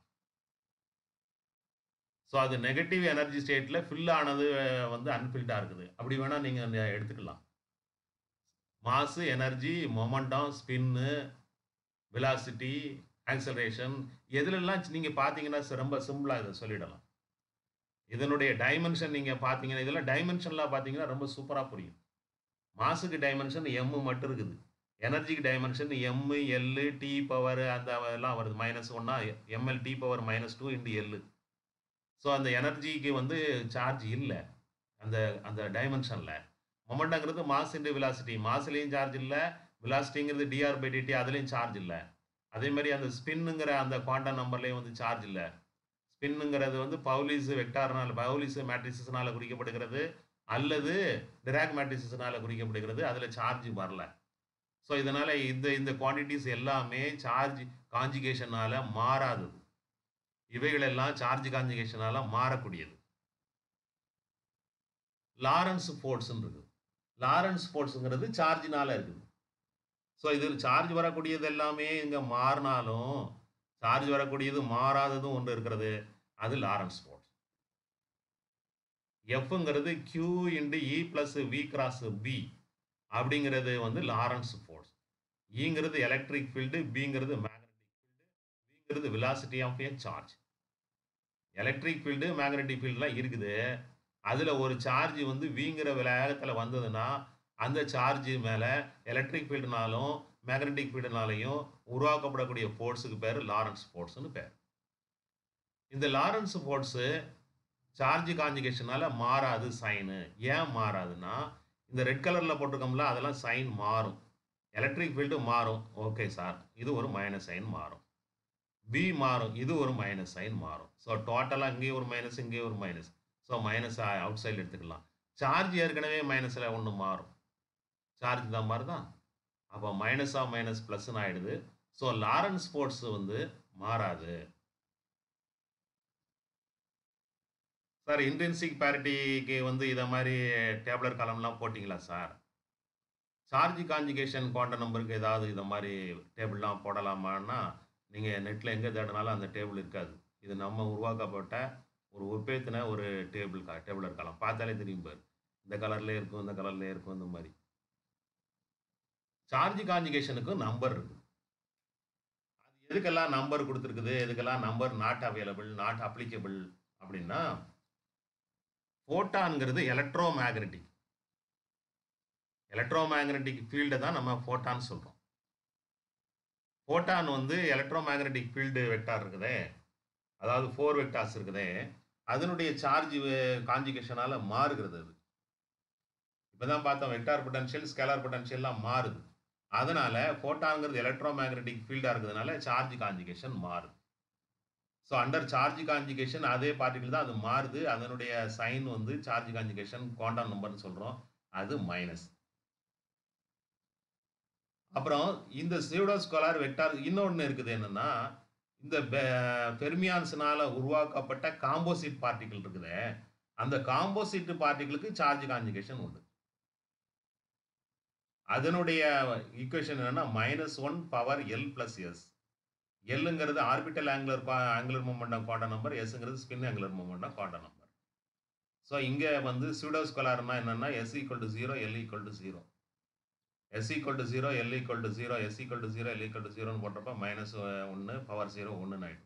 ஸோ அது நெகட்டிவ் எனர்ஜி ஸ்டேட்டில் ஃபில் ஆனது வந்து அன்ஃபில்டாக இருக்குது அப்படி வேணால் நீங்கள் எடுத்துக்கலாம் mass energy momentum spin velocity acceleration எதுலெல்லாம் நீங்கள் பார்த்தீங்கன்னா ரொம்ப சிம்பிளாக இதை சொல்லிடலாம் இதனுடைய டைமென்ஷன் நீங்கள் பார்த்தீங்கன்னா இதெல்லாம் டைமென்ஷன்லாம் பார்த்தீங்கன்னா ரொம்ப சூப்பராக புரியும் மாசுக்கு டைமென்ஷன் எம் மட்டும் இருக்குது எனர்ஜிக்கு dimension M L T power அந்த எல்லாம் வருது மைனஸ் ஒன்னா M L T power minus two into L so அந்த எனர்ஜிக்கு வந்து சார்ஜ் இல்லை அந்த அந்த டைமென்ஷனில் மொமெண்டங்கிறது மாஸ் இன்டு விலாசிட்டி மாஸ்லேயும் சார்ஜ் இல்லை விலாசிட்டிங்கிறது டிஆர் பை டிடி அதுலேயும் சார்ஜ் இல்லை அதே மாதிரி அந்த ஸ்பின்னுங்கிற அந்த குவாண்டம் நம்பர்லேயும் வந்து சார்ஜ் இல்லை ஸ்பின்னுங்கிறது வந்து பவுலிஸ் வெக்டார்னால பவுலிஸ் மேட்ரிசஸ்னால குறிக்கப்படுகிறது அல்லது டிராக் மேட்ரிசஸ்னால குறிக்கப்படுகிறது அதில் சார்ஜ் வரல ஸோ இதனால் இந்த இந்த குவான்டிட்டிஸ் எல்லாமே சார்ஜ் காஞ்சிகேஷனால் மாறாதது இவைகளெல்லாம் சார்ஜ் காஞ்சிகேஷனால் மாறக்கூடியது லாரன்ஸ் ஃபோர்ட்ஸ்ன்னு இருக்குது லாரன்ஸ் ஃபோர்ட்ஸுங்கிறது சார்ஜினால இருக்குது ஸோ இதில் சார்ஜ் வரக்கூடியது எல்லாமே இங்கே மாறினாலும் சார்ஜ் வரக்கூடியது மாறாததும் ஒன்று இருக்கிறது அது லாரன்ஸ் ஃபோர்ஸ் எஃப்ங்கிறது Q into E plus V cross B அப்படிங்கிறது வந்து லாரன்ஸ் ஃபோர்ஸ் ஈங்கிறது எலக்ட்ரிக் ஃபீல்டு பிங்கிறது மேக்னெட்டிக் ஃபீல்டு விங்கிறது velocity of a charge electric field magnetic ஃபீல்டுலாம் இருக்குது அதில் ஒரு சார்ஜ் வந்து வீங்கிற வேகத்தில் வந்ததுன்னா அந்த சார்ஜ் மேலே எலக்ட்ரிக் ஃபீல்டுனாலும் மேக்னெட்டிக் ஃபீல்டுனாலையும் உருவாக்கப்படக்கூடிய ஃபோர்ஸுக்கு பேர் லாரன்ஸ் ஃபோர்ஸ்னு பேர் இந்த லாரன்ஸ் ஃபோர்ஸு சார்ஜ் காஞ்சிகேஷனால் மாறாது சைனு ஏன் மாறாதுன்னா இந்த ரெட் கலரில் போட்டிருக்கோம்ல அதெல்லாம் சைன் மாறும் எலக்ட்ரிக் ஃபீல்டு மாறும் ஓகே சார் இது ஒரு மைனஸ் சைன் மாறும் பி மாறும் இது ஒரு மைனஸ் சைன் மாறும் ஸோ டோட்டலாக இங்கேயும் ஒரு மைனஸ் இங்கேயும் ஒரு மைனஸ் ஸோ மைனஸ் அவுட் சைடில் எடுத்துக்கலாம் சார்ஜ் ஏற்கனவே மைனஸில் ஒன்று மாறும் சார்ஜ் தான் மாதிரி தான் அப்போ மைனஸ் ஆஃப் மைனஸ் ப்ளஸ்ன்னு ஆகிடுது ஸோ லாரன்ஸ் ஸ்போர்ட்ஸ் வந்து மாறாது சார் இன்டென்சிக் பேரிட்டிக்கு வந்து இதை மாதிரி டேப்லர் காலம்லாம் போட்டிங்களா சார் சார்ஜ் காஞ்சிகேஷன் குவாண்ட நம்பருக்கு ஏதாவது இதை மாதிரி டேபிள்லாம் போடலாமான்னா நீங்கள் நெட்டில் எங்கே தேடினாலும் அந்த டேபிள் இருக்காது இது நம்ம உருவாக்கப்பட்ட ஒரு உற்பேத்தின ஒரு டேபிள் கா டேபிளர் காலம் பார்த்தாலே தெரியும் பாரு இந்த கலர்லேயே இருக்கும் இந்த கலர்லேயே இருக்கும் இந்த மாதிரி சார்ஜ் காஞ்சிகேஷனுக்கு நம்பர் இருக்கு அது எதுக்கெல்லாம் நம்பர் கொடுத்துருக்குது எதுக்கெல்லாம் number not available not applicable அப்படின்னா ஃபோட்டான்ங்கிறது எலக்ட்ரோ மேக்னட்டிக் எலக்ட்ரோ மேக்னட்டிக் ஃபீல்டை தான் நம்ம ஃபோட்டான் சொல்கிறோம் ஃபோட்டான் வந்து எலக்ட்ரோ மேக்னட்டிக் ஃபீல்டு வெக்டார் இருக்குதே அதாவது ஃபோர் வெக்டார்ஸ் இருக்குதே அதனுடைய சார்ஜ் காஞ்சிகேஷனால் மாறுகிறது அது இப்போ தான் பார்த்தோம் வெக்டார் பொட்டன்ஷியல் ஸ்கேலார் பொட்டன்ஷியல்லாம் மாறுது அதனால ஃபோட்டான்ங்கிறது எலக்ட்ரோ மேக்னட்டிக் ஃபீல்டாக இருக்கிறதுனால சார்ஜ் காஞ்சிகேஷன் மாறுது ஸோ அண்டர் சார்ஜ் காஞ்சிகேஷன் அதே பார்ட்டிகள் தான் அது மாறுது அதனுடைய சைன் வந்து சார்ஜ் காஞ்சிகேஷன் குவாண்டம் நம்பர்னு சொல்கிறோம் அது மைனஸ் அப்புறம் இந்த சியூடோஸ்கோலார் வெக்டார் இன்னொன்று இருக்குது என்னன்னா இந்த பெர்மியான்ஸ்னால உருவாக்கப்பட்ட காம்போசிட் பார்ட்டிகள் இருக்குது அந்த காம்போசிட் பார்ட்டிகளுக்கு சார்ஜ் காஞ்சிகேஷன் உண்டு அதனுடைய ஈக்குவேஷன் என்னன்னா minus one power L plus S எல்லுங்கிறது orbital angular angular momentum quantum number எஸ்ங்கிறது spin angular momentum quantum number so இங்கே வந்து சூடோஸ்கொலார்னா என்னன்னா S equal to zero L equal to zero S equal to zero L equal to zero S equal to zero L equal to ஜீரோன்னு போட்டப்போ minus ஒன்று power zero ஒன்றுன்னு ஆகிடும்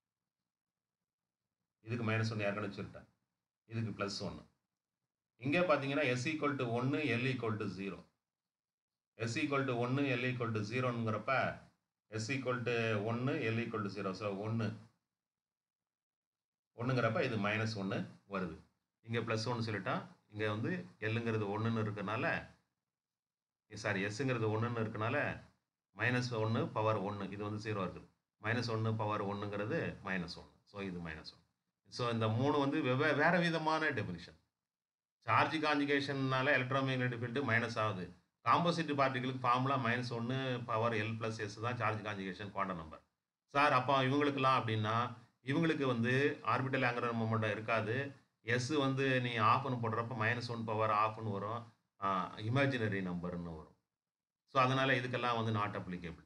இதுக்கு மைனஸ் ஒன்று ஏற்கனவே சொல்லிட்டேன் இதுக்கு ப்ளஸ் ஒன்று இங்கே பார்த்தீங்கன்னா எஸ் ஈக்குவல் டு ஒன்று L equal to zero S equal to ஒன்று எல் ஈக்குவல் டு ஜீரோங்கிறப்ப எஸ் ஈக்குவல் டு ஒன்று L equal to zero so ஒன்று ஒன்றுங்கிறப்ப இது மைனஸ் ஒன்று வருது இங்கே ப்ளஸ் ஒன்று சொல்லிட்டா இங்கே வந்து எல்லுங்கிறது ஒன்றுன்னு இருக்கனால சாரி எஸ்ஸுங்கிறது ஒன்றுன்னு இருக்கனால மைனஸ் ஒன்று பவர் ஒன்று இது வந்து ஜீரோ இருக்குது மைனஸ் ஒன்று பவர் ஒன்றுங்கிறது மைனஸ் ஒன்று ஸோ இது மைனஸ் ஒன்று ஸோ இந்த மூணு வந்து வெவ்வே வேறு விதமான டெஃபினிஷன் சார்ஜ் காஞ்சிகேஷன்னால எலக்ட்ரோமேக்னெட்டிக் ஃபீல்டு மைனஸ் ஆகுது காம்போசிட் பார்ட்டிகளுக்கு ஃபார்முலா மைனஸ் ஒன்று பவர் எல் ப்ளஸ் எஸ் தான் charge conjugation quantum number sir அப்போ இவங்களுக்கெல்லாம் அப்படின்னா இவங்களுக்கு வந்து ஆர்பிட்டல் ஆங்குலர் மொமெண்டம் இருக்காது எஸ் வந்து நீ ஆஃப்னு போடுறப்ப மைனஸ் ஒன் பவர் ஆஃப்னு வரும் இமேஜினரி நம்பர்னு வரும் ஸோ அதனால் இதுக்கெல்லாம் வந்து not applicable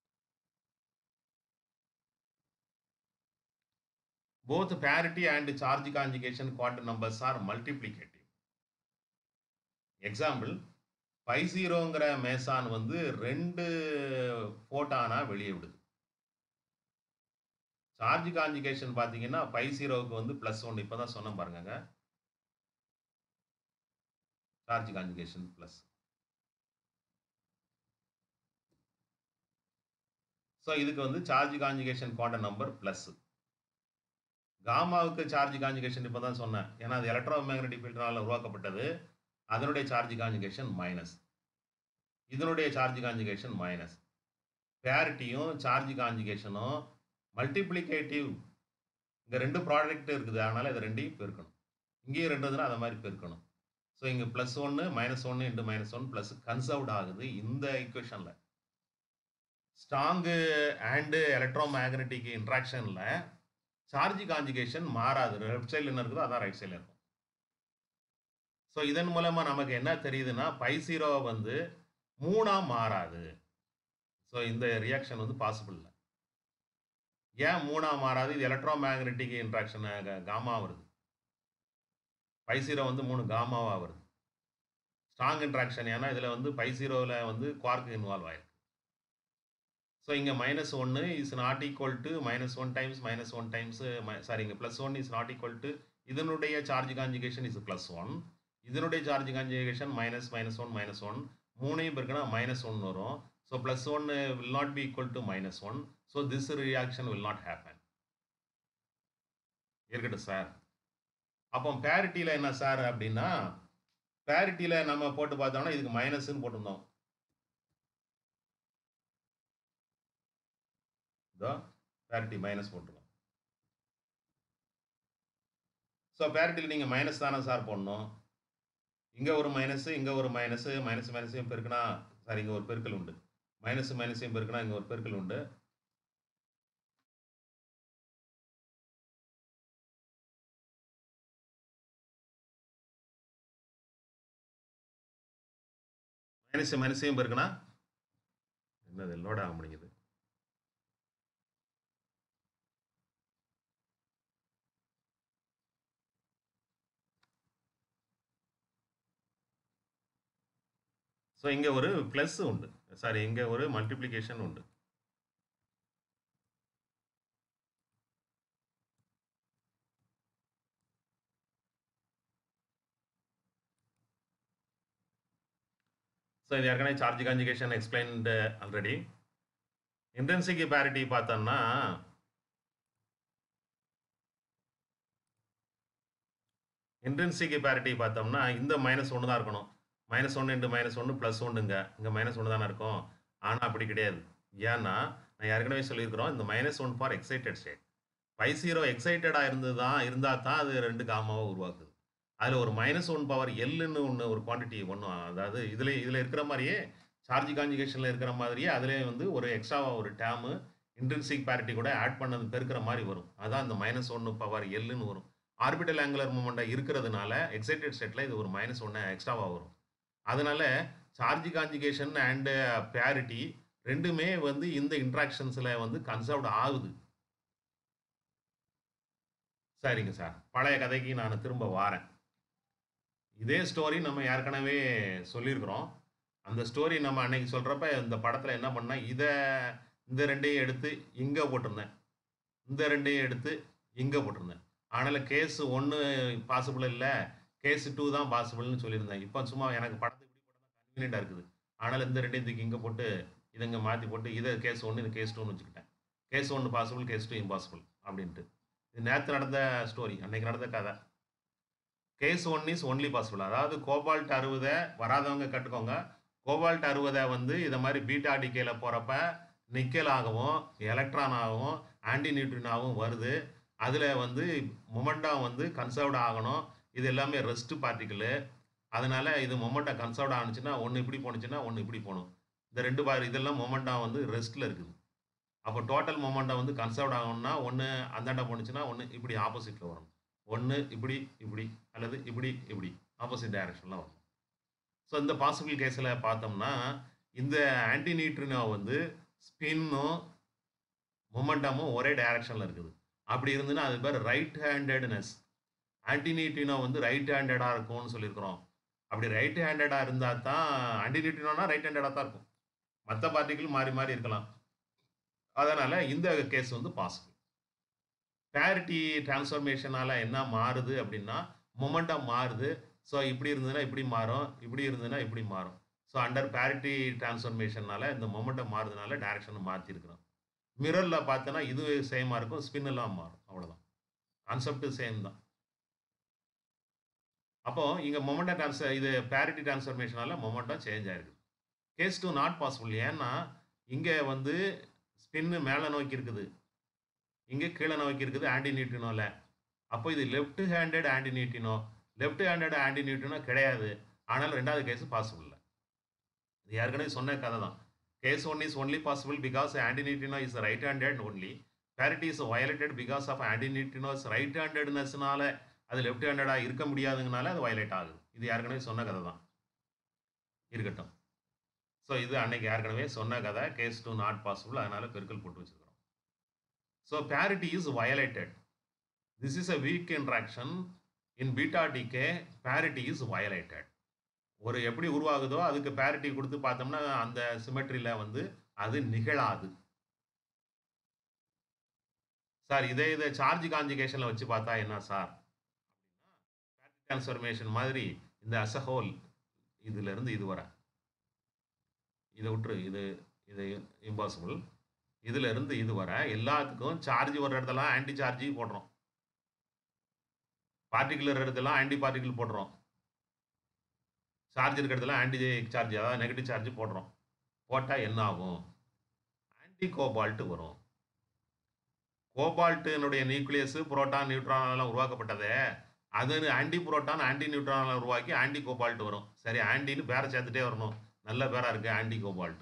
both parity and charge conjugation quantum numbers are multiplicative example pi ஜீரோங்கிற மேசான் வந்து ரெண்டு ஃபோட்டானா வெளியே விடுது சார்ஜ் காஞ்சிகேஷன் பார்த்தீங்கன்னா பை ஜீரோவுக்கு வந்து ப்ளஸ் ஒன் இப்போ தான் சொன்னேன் பாருங்க சார்ஜ் காஞ்சிகேஷன் ப்ளஸ் ஸோ இதுக்கு வந்து charge conjugation quantum number plus காமாவுக்கு சார்ஜ் காஞ்சிகேஷன் இப்போ தான் சொன்னேன் ஏன்னா அது எலக்ட்ரோ மேக்னெட்டிக் ஃபீல்டரால் உருவாக்கப்பட்டது அதனுடைய சார்ஜ் காஞ்சிகேஷன் மைனஸ் இதனுடைய சார்ஜ் காஞ்சிகேஷன் மைனஸ் பேரிட்டியும் சார்ஜ் காஞ்சிகேஷனும் மல்டிப்ளிகேட்டிவ் இங்கே ரெண்டு ப்ராடக்ட் இருக்குது அதனால் இதை ரெண்டையும் பெருக்கணும் இங்கேயும் ரெண்டுதுன்னா அதை மாதிரி பெருக்கணும் ஸோ இங்கே ப்ளஸ் ஒன்று மைனஸ் ஒன்று into minus one plus conserved ஆகுது இந்த ஈக்குவேஷனில் ஸ்ட்ராங்கு அண்டு எலக்ட்ரோ மேக்னெட்டிக் இன்ட்ராக்ஷனில் சார்ஜ் காஞ்சிகேஷன் மாறாது லெஃப்ட் சைடில் என்ன இருக்குதோ அதான் ரைட் சைடில் இருக்கும் ஸோ இதன் மூலமாக நமக்கு என்ன தெரியுதுன்னா பை ஜீரோ வந்து மூணாக மாறாது ஸோ இந்த ரியாக்ஷன் வந்து பாசிபிள் இல்லை ஏன் மூணாக மாறாது இது எலக்ட்ரோ மேக்னெட்டிக் இன்ட்ராக்ஷன் காமா வருது பை ஜீரோ வந்து மூணு காமாவாக வருது ஸ்ட்ராங் இன்ட்ராக்ஷன் ஏன்னா இதில் வந்து பை ஜீரோவில் வந்து குவார்க்கு இன்வால்வ் ஆயிருக்கு ஸோ இங்கே மைனஸ் ஒன்று is not equal to minus one times minus one times sorry இங்கே plus one is not equal to இதனுடைய charge conjugation is plus one இதனுடைய charge conjugation minus minus one minus one மூணையும் பிறகுனா minus one வரும் so plus one will not be equal to minus one so this reaction will not happen இருக்கட்டும் sir அப்போ பேரிட்டியில் என்ன sir அப்படின்னா பேரிட்டியில் நம்ம போட்டு பார்த்தோம்னா இதுக்கு மைனஸ்ன்னு போட்டிருந்தோம் இதோ பேரிட்டி மைனஸ் போட்டுருக்கோம் ஸோ பேரிட்டியில் நீங்கள் மைனஸ் தானே சார் போடணும் இங்கே ஒரு மைனஸு இங்கே ஒரு மைனஸு மைனஸ் மைனஸையும் பெருக்குனா சாரி இங்கே ஒரு பெருக்கல் உண்டு மைனஸ் மைனஸையும் பெருக்குனா இங்கே ஒரு பெருக்கல் உண்டு மைனஸ் மைனஸையும் பெருக்குனா என்னது லோட் ஆக முடியுது ஸோ இங்கே ஒரு ப்ளஸ் உண்டு சாரி இங்கே ஒரு மல்டிப்ளிகேஷன் உண்டு ஸோ இது ஏற்கனவே charge conjugation explained already intensity parity பார்த்தோம்னா இன்டென்சிட்டி பேரிட்டி பார்த்தோம்னா இந்த மைனஸ் ஒன்று தான் இருக்கணும் மைனஸ் ஒன்று இன்ட்டு மைனஸ் ஒன்று ப்ளஸ் ஒன்றுங்க இங்கே மைனஸ் ஒன்று தானே இருக்கும் ஆனால் அப்படி கிடையாது ஏன்னா நான் ஏற்கனவே சொல்லியிருக்கிறோம் இந்த minus one for excited state five zero எக்ஸைட்டடாக இருந்து தான் இருந்தால் தான் அது ரெண்டு காமாவை உருவாக்குது அதில் ஒரு மைனஸ் ஒன் பவர் எல்லுன்னு ஒன்று ஒரு குவான்டிட்டி ஒன்று அதாவது இதில் இதில் இருக்கிற மாதிரியே சார்ஜ் காஞ்சிகேஷனில் இருக்கிற மாதிரியே அதிலே வந்து ஒரு எக்ஸ்ட்ராவாக ஒரு டேமு இன்டென்சிக் பேரிட்டி கூட ஆட் பண்ணது பெருக்கிற மாதிரி வரும் அதான் இந்த மைனஸ் ஒன்று பவர் எல்லுன்னு வரும் ஆர்பிட்டல் ஆங்குலர் மூமெண்ட்டாக இருக்கிறதுனால எக்ஸைட்டட் ஸ்டேட்டில் இது ஒரு மைனஸ் ஒன்று எக்ஸ்ட்ராவாக வரும் அதனால சார்ஜ் காஞ்சிகேஷன் அண்டு பேரிட்டி ரெண்டுமே வந்து இந்த இன்ட்ராக்ஷன்ஸில் வந்து கன்சர்வ்ட் ஆகுது சரிங்க சார் பழைய கதைக்கு நான் திரும்ப வாரேன் இதே ஸ்டோரி நம்ம ஏற்கனவே சொல்லியிருக்கிறோம் அந்த ஸ்டோரி நம்ம அன்னைக்கு சொல்கிறப்ப இந்த படத்தில் என்ன பண்ணால் இதை இந்த ரெண்டையும் எடுத்து இங்கே போட்டிருந்தேன் இந்த ரெண்டையும் எடுத்து இங்கே போட்டிருந்தேன் ஆனால் கேஸ் ஒன்று பாசிபிள் இல்லை கேஸ் டூ தான் பாசிபிள்னு சொல்லியிருந்தேன் இப்போ சும்மா எனக்கு படத்தை இப்படி போட்டால் தான் கன்வீனியண்டாக இருக்குது ஆனால் இந்த ரெண்டையும் தூக்கி இங்கே போட்டு இதை இங்கே மாற்றி போட்டு இதை கேஸ் ஒன்று இது கேஸ் டூன்னு வச்சுக்கிட்டேன் கேஸ் ஒன்று பாசிபிள் கேஸ் டூ இம்பாசிபிள் அப்படின்ட்டு இது நேற்று நடந்த ஸ்டோரி அன்னைக்கு நடந்த கதை case one is only possible அதாவது கோபால்ட் அறுபதை வராதவங்க கட்டுக்கோங்க கோபால்ட் அறுபதை வந்து இதை மாதிரி பீட்டா டிகேல போகிறப்ப நிக்கல் ஆகவும் எலக்ட்ரான் ஆகவும் ஆன்டி நியூட்ரினாகவும் வருது அதில் வந்து மொமெண்டம் வந்து கன்சர்வ்ட் ஆகணும் இது எல்லாமே ரெஸ்ட் பார்ட்டிக்கிள் அதனால் இது மொமெண்டம் கன்சர்வ்ட் ஆனுச்சுன்னா ஒன்று இப்படி போணுச்சுன்னா ஒன்று இப்படி போகணும் இந்த ரெண்டு பார் இதெல்லாம் மொமெண்டம் வந்து ரெஸ்ட்டில் இருக்குது அப்போ டோட்டல் மொமெண்டம் வந்து கன்சர்வ்ட் ஆகணும்னா ஒன்று அந்தாண்ட போணுச்சுன்னா ஒன்று இப்படி ஆப்போசிட்டில் வரணும் ஒன்று இப்படி இப்படி அல்லது இப்படி இப்படி ஆப்போசிட் டைரக்ஷனில் வரணும் ஸோ இந்த பாசிபிள் கேஸில் பார்த்தோம்னா இந்த ஆன்டி நியூட்ரினோ வந்து ஸ்பின்னும் மொமெண்டமும் ஒரே டைரக்ஷனில் இருக்குது அப்படி இருந்துன்னா அது பேர் ரைட் ஹேண்டட்னஸ் ஆன்டி நியூட்ரினோ வந்து ரைட் ஹேண்டடாக இருக்கும்னு சொல்லியிருக்கிறோம் அப்படி ரைட் ஹேண்டடாக இருந்தால் தான் ஆன்டி நியூட்ரினோனா ரைட் ஹேண்டடாக தான் இருக்கும் மற்ற பார்ட்டிகள் மாறி மாறி இருக்கலாம் அதனால் இந்த கேஸ் வந்து பாசிபிள் பேரிட்டி டிரான்ஸ்ஃபர்மேஷனால் என்ன மாறுது அப்படின்னா மொமெண்டம் மாறுது ஸோ இப்படி இருந்ததுன்னா இப்படி மாறும் இப்படி இருந்ததுன்னா இப்படி மாறும் ஸோ அண்டர் பேரிட்டி டிரான்ஸ்ஃபர்மேஷனால இந்த மொமெண்டம் மாறுறதுனால டைரக்ஷனை மாற்றிருக்கிறோம் மிரரில் பார்த்தோன்னா இது சேமாக இருக்கும் ஸ்பின்னெல்லாம் மாறும் அவ்வளோதான் கான்செப்ட் சேம் தான் அப்போ இங்கே மொமெண்டம் ட்ரான்ஸ்ஃபர் இது பேரிட்டி டிரான்ஸ்ஃபர்மேஷனால மொமெண்டம் சேஞ்ச் ஆயிருக்கு கேஸ் டூ நாட் பாசிபிள் ஏன்னா இங்கே வந்து ஸ்பின்னு மேலே நோக்கி இருக்குது இங்கே கீழே நோக்கி இருக்குது ஆன்டி நியூட்ரினோவில் அப்போ இது left handed anti neutrino left handed anti neutrino கிடையாது ஆனால் ரெண்டாவது கேஸ் பாசிபிள் இல்லை இது ஏற்கனவே சொன்ன கதை தான் case one is only possible because anti neutrino is right handed only parity is violated because of anti neutrino is right ஹேண்டட்னஸ்னால அது லெஃப்ட் ஹேண்டடாக இருக்க முடியாதுங்கனால அது வயலேட் ஆகுது இது ஏற்கனவே சொன்ன கதை தான் இருக்கட்டும் ஸோ இது அன்னைக்கு ஏற்கனவே சொன்ன கதை கேஸ் டூ நாட் பாசிபிள் அதனால பெருக்கல் போட்டு வச்சுருக்கிறோம் so parity is violated this is a weak interaction in beta decay parity is violated ஒரு எப்படி உருவாகுதோ அதுக்கு பேரிட்டி கொடுத்து பார்த்தோம்னா அந்த சிமெட்ரியில் வந்து அது நிகழாது சார் இதே இதை சார்ஜ் காஞ்சிகேஷனில் வச்சு பார்த்தா என்ன சார் அப்படின்னா டிரான்ஸ்ஃபர்மேஷன் மாதிரி இந்த அசஹோல் இதுலேருந்து இது வர இதை விட்டுரு இது இது இம்பாசிபிள் இதுல இருந்து இது வர எல்லாத்துக்கும் சார்ஜ் வர இடத்துலாம் ஆன்டி சார்ஜ் போடுறோம் பார்ட்டிகுலர் இடத்துல ஆன்டி பார்ட்டிகிள் போடுறோம் சார்ஜ் இருக்கிற இடத்துல ஆன்டி சார்ஜ் அதாவது நெகட்டிவ் சார்ஜ் போடுறோம் போட்டால் என்ன ஆகும் ஆன்டி கோபால்ட்டு வரும் கோபால்ட்டினுடைய நியூக்ளியஸ் புரோட்டான் நியூட்ரான் எல்லாம் உருவாக்கப்பட்டதே அது ஆன்டி புரோட்டான் ஆன்டி நியூட்ரான் உருவாக்கி ஆன்டி கோபால்ட் வரும் சரி ஆன்டின்னு பேரை சேர்த்துட்டே வரணும் நல்ல பேரா இருக்கு ஆன்டி கோபால்ட்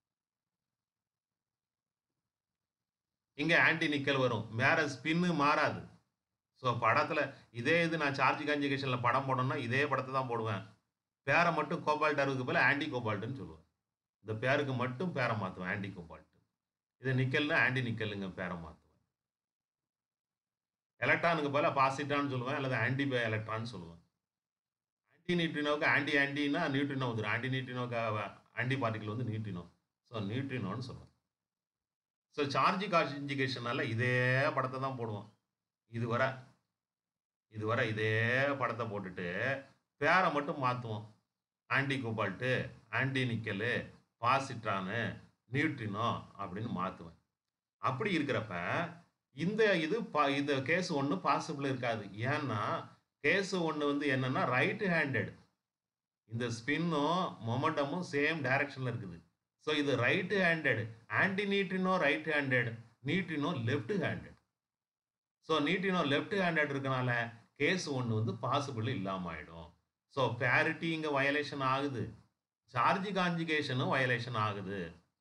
இங்க ஆன்டி நிக்கல் வரும் வேற ஸ்பின்னு மாறாது ஸோ படத்துல இதே இது நான் சார்ஜ் கான்ஜுகேஷன்ல படம் போடணும்னா இதே படத்தை தான் போடுவேன் பேரை மட்டும் கோபால்ட் அறுபதுக்கு பதில் ஆன்டி கோபால்ட்னு சொல்லுவேன் இந்த பேருக்கு மட்டும் பேரை மாற்றுவேன் ஆன்டி கோபால்ட் இது நிக்கல்னா ஆன்டி நிக்கலுங்க பேரை மாற்றுவேன் எலக்ட்ரானுக்கு பதிலாக பாசிட்டான்னு சொல்லுவேன் அல்லது ஆன்டி எலக்ட்ரான்னு சொல்லுவேன் ஆன்டி நியூட்ரினோவுக்கு ஆன்டி ஆன்டினா நியூட்ரினோ வந்துடும் ஆன்டி நியூட்ரினோக்கு ஆன்டி பார்ட்டிகல் வந்து நியூட்ரினோ ஸோ நியூட்ரினோன்னு சொல்லுவேன் ஸோ சார்ஜ் கான்ஜிகேஷனால இதே படத்தை தான் போடுவோம் இது வர இது வர இதே படத்தை போட்டுட்டு பேரை மட்டும் மாற்றுவோம் anti cobalt anti nickel positron neutrino அப்படின்னு மாற்றுவேன் அப்படி இருக்கிறப்ப இந்த இது பா இந்த கேஸ் ஒன்று பாசிபிள் இருக்காது ஏன்னா கேஸ் ஒன்று வந்து என்னன்னா ரைட் ஹேண்டட் இந்த ஸ்பின்னும் மொமெண்டமும் சேம் டைரக்ஷனில் இருக்குது ஸோ இது right handed anti neutrino right handed neutrino left handed so neutrino left handed இருக்கனால கேஸ் ஒன்று வந்து பாசிபிள் இல்லாமல் ஆகிடும் ஸோ பேரிட்டி இங்கே வயலேஷன் ஆகுது சார்ஜ் கான்ஜிகேஷனும் வயலேஷன் ஆகுது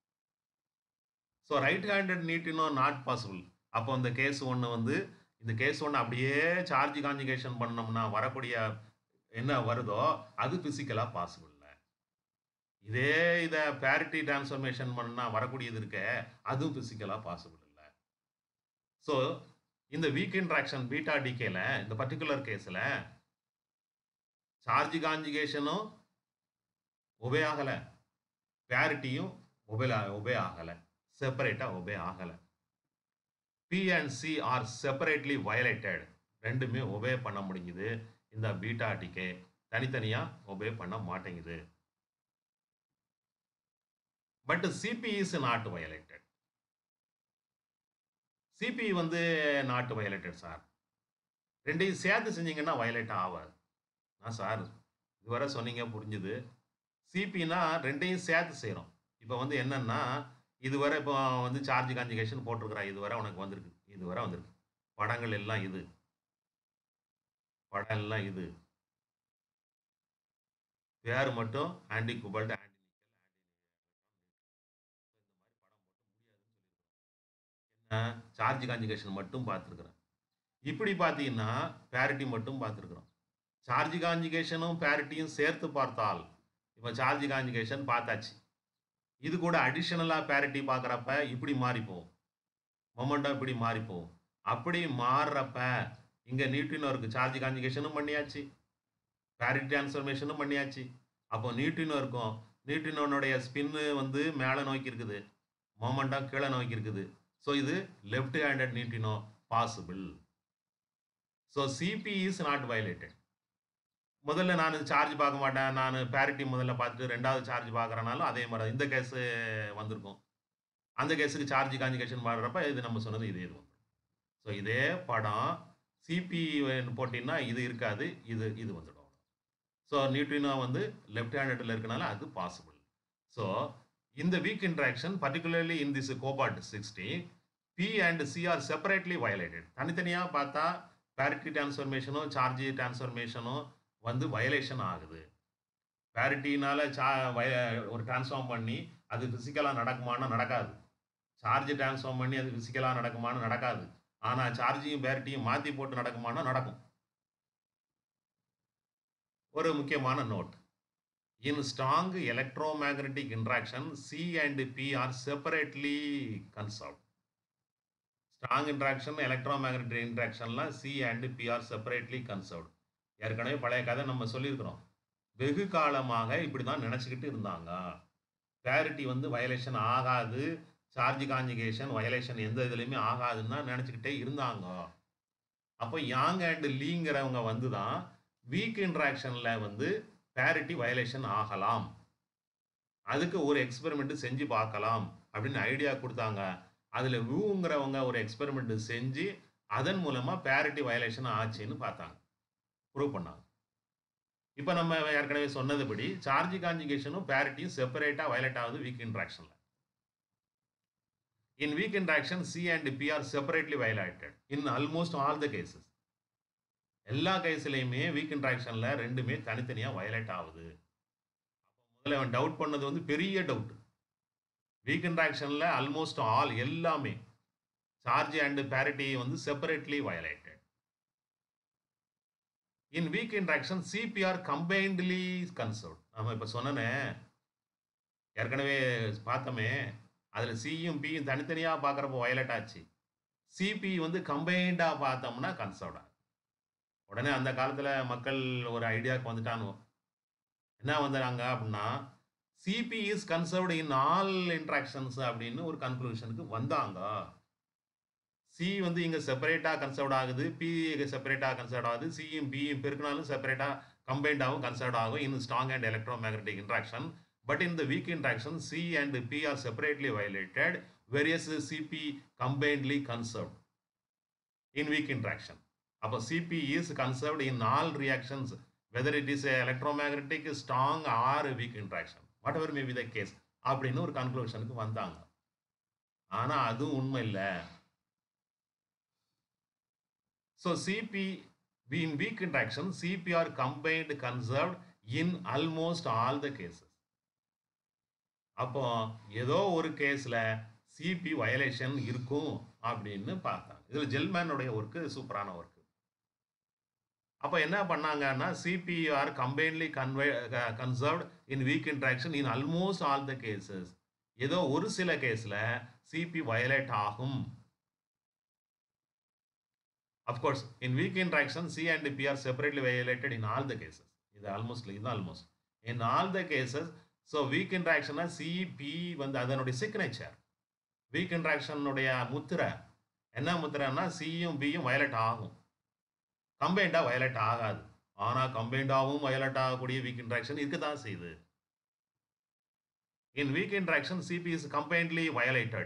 so right handed neutrino not possible அப்போ இந்த கேஸ் ஒன்று வந்து இந்த கேஸ் ஒன்று அப்படியே சார்ஜ் கான்ஜுகேஷன் பண்ணோம்னா வரக்கூடிய என்ன வருதோ அது ஃபிசிக்கலாக பாசிபிள் இல்லை இதே இதை பேரிட்டி டிரான்ஸ்ஃபர்மேஷன் பண்ணால் வரக்கூடியது இருக்க அதுவும் ஃபிசிக்கலாக பாசிபிள் இல்லை ஸோ இந்த வீக் இன்ட்ராக்ஷன் பீட்டா டிகேல இந்த பர்டிகுலர் கேஸில் சார்ஜ் கான்ஜுகேஷனும் ஒபே ஆகலை பேரிட்டியும் ஒபே ஒபே ஆகலை செப்பரேட்டாக ஒபே ஆகலை P and C are separately violated ரெண்டுமே ஒபே பண்ண முடியுது இந்த பீட்டா டிகே தனித்தனியாக ஒபே பண்ண மாட்டேங்குது but CP is not violated CP வந்து நாட் வயலேட்டட் சார் ரெண்டையும் சேர்த்து செஞ்சீங்கன்னா வயலேட் ஆகாது நான் சார் இதுவரை சொன்னீங்க புரிஞ்சுது சிபினா ரெண்டையும் சேர்த்து செய்கிறோம் இப்போ வந்து என்னன்னா இதுவரை இப்போ வந்து சார்ஜ் கான்ஜுகேஷன் போட்டிருக்கிறா இதுவரை உனக்கு வந்திருக்கு இதுவரை வந்திருக்கு படங்கள் எல்லாம் இது. படம் எல்லாம் இது. பேர் மட்டும் anti cobalt, anti nickel, anti என்ன சார்ஜ் கான்ஜுகேஷன் மட்டும் பார்த்துருக்கிறேன். இப்படி பார்த்தீங்கன்னா, பேரிட்டி மட்டும் பார்த்துருக்கிறோம். சார்ஜ் கான்ஜுகேஷனும், பேரிட்டியும் சேர்த்து பார்த்தால், இப்ப சார்ஜ் கான்ஜுகேஷன் பார்த்தாச்சு. இது கூட அடிஷனலா பேரிட்டி பார்க்குறப்ப இப்படி மாறி போகும். மொமெண்டம் இப்படி மாறி போகும். அப்படி மாறுறப்ப, இங்க நியூட்ரினோருக்கு சார்ஜ் கான்ஜுகேஷனும் பண்ணியாச்சு. பேரிட்டி டிரான்ஸ்ஃபர்மேஷனும் பண்ணியாச்சு. அப்போ நியூட்ரினோருக்கும் நியூட்ரினோனுடைய ஸ்பின்னு வந்து மேல நோக்கி இருக்குது. மொமெண்டம் கீழ நோக்கி இருக்குது. ஸோ இது left handed neutrino possible. So CP is not violated. முதல்ல நானு சார்ஜ் பார்க்க மாட்டேன். நானு பேரிட்டி முதல்ல பார்த்துட்டு 2வது சார்ஜ் பார்க்குறனாலும் அதே மாரி தான். இந்த கேஸ் வந்திருக்கும். அந்த கேஸுக்கு சார்ஜ் கான்ஜுகேஷன் மாறுறப்ப இது நம்ம சொன்னது இதே இது வந்துரும். ஸோ இதே படம் சிபி போட்டீங்கன்னா இது இருக்காது. இது இது வந்துடும். ஸோ நியூட்ரினோ வந்து லெஃப்ட் ஹேண்டட்ல இருக்கனால அது பாசிபிள். ஸோ இந்த weak interaction particularly in this cobalt 60 P and C are separately violated. தனித்தனியா பார்த்தா பேரிட்டி டிரான்ஸ்ஃபர்மேஷனும், சார்ஜ் டிரான்ஸ்ஃபர்மேஷனும் வந்து வயலேஷன் ஆகுது. பேரிட்டினால சா வய ஒரு டிரான்ஸ்ஃபார்ம் பண்ணி அது பிசிக்கலா நடக்குமான்னா நடக்காது. சார்ஜ் டிரான்ஸ்ஃபார்ம் பண்ணி அது பிசிக்கலா நடக்குமான்னு நடக்காது. ஆனா சார்ஜையும், பேரிட்டியும் மாத்தி போட்டு நடக்குமான்னா நடக்கும். ஒரு முக்கியமான note. In strong electromagnetic interaction C and P are separately conserved. Strong interaction, electromagnetic இன்டராக்ஷன்ல C and P are separately conserved. ஏற்கனவே பழைய கதை நம்ம சொல்லியிருக்கிறோம். வெகு காலமாக இப்படி தான் நினைச்சுக்கிட்டு இருந்தாங்க. பேரிட்டி வந்து வயலேஷன் ஆகாது. சார்ஜ் கான்ஜுகேஷன் வயலேஷன் எந்த இதுலயுமே ஆகாதுன்னு தான் நினைச்சுக்கிட்டே இருந்தாங்க. அப்போ யாங் அண்ட் லீங்கிறவங்க வந்து தான் வீக் இன்டராக்ஷன்ல வந்து பேரிட்டி வயலேஷன் ஆகலாம். அதுக்கு ஒரு எக்ஸ்பெரிமெண்ட் செஞ்சு பார்க்கலாம் அப்படின்னு ஐடியா குடுத்தாங்க. அதுல வுங்கிறவங்க ஒரு எக்ஸ்பெரிமெண்ட் செஞ்சு அதன் மூலமா பேரிட்டி வயலேஷன் ஆச்சுன்னு பார்த்தாங்க. ப்ரூவ் பண்ணாங்க. இப்ப நம்ம ஏற்கனவே சொன்னதுபடி சார்ஜ் கான்ஜுகேஷனும், பேரிட்டியும் செப்பரேட்டா வயலேட் ஆகுது வீக் இன்டராக்ஷன்ல. In weak interaction C and P are separately violated in almost all the cases. எல்லா கேஸ்லயுமே வீக் இன்டராக்ஷன்ல 2மே தனித்தனியா வயலேட் ஆகுது. முதல்ல அவன் டவுட் பண்ணது வந்து பெரிய டவுட். வீக் இன்டராக்ஷன்ல ஆல்மோஸ்ட் ஆல் எல்லாமே சார்ஜ் அண்ட் பேரிட்டி வந்து separately violated. In weak interaction CP are combinedly conserved. நாம இப்ப சொன்னனே. ஏற்கனவே பார்த்தோமே. அதுல சியும், பியும் தனித்தனியா பார்க்குறப்போ வயலேட் ஆச்சு. சிபி வந்து கம்பைன்டா பார்த்தோம்னா கன்சர்வ்ட் ஆகுது. உடனே அந்த காலத்துல மக்கள் ஒரு ஐடியாக்கு வந்துட்டானுவோ. என்ன வந்துட்டாங்க அப்படின்னா, CP is conserved in all interactions அப்படின்னு ஒரு கன்க்ளூஷனுக்கு வந்தாங்க. சி வந்து இங்க செப்பரேட்டா கன்சர்வ்ட் ஆகுது. பி செப்பரேட்டா கன்சர்வ்ட் ஆகுது. சியும், பியும் பெருக்கினாலும் செப்பரேட்டா கம்பைன்டாவும் கன்சர்வ்ட் ஆகும் in strong and electromagnetic interaction. But in the weak interaction C and P are separately violated various CP combinedly conserved in weak interaction. அப்போ CP is conserved in all reactions whether it is electromagnetic, strong or weak interaction. Whatever May be the case அப்படின்னு ஒரு கன்க்ளூஷனுக்கு வந்தாங்க. ஆனா அதுவும் உண்மை இல்ல. So CP in weak interaction CP are combined conserved in almost all the cases. அப்போ ஏதோ ஒரு கேஸ்ல சிபி வயலேஷன் இருக்கும் அப்படின்னு பார்த்தாங்க. இதுல ஜெல்மேனுடைய ஒர்க் சூப்பரான ஒர்க். அப்ப என்ன பண்ணாங்கன்னா CP are combinedly conve conserved in weak interaction in almost all the cases. ஏதோ ஒரு சில கேஸ்ல சிபி வயலேட் ஆகும். Of course, in weak interaction, C and P are separately violated in all the cases. இது almost இது almost. In all the cases, so weak interaction C, P வந்து அதனுடைய signature. Week இன்டராக்ஷனுடைய முத்திரை. என்ன முத்திரைன்னா சியும், பியும் வயலேட் ஆகும். கம்பைன்டா violate ஆகாது. ஆனா கம்பைன்டாவும் வயலேட் ஆகக்கூடிய வீக் இன்டராக்ஷன் இருக்கத்தான் செய்யுது. In weak interaction, CP is combinedly violated.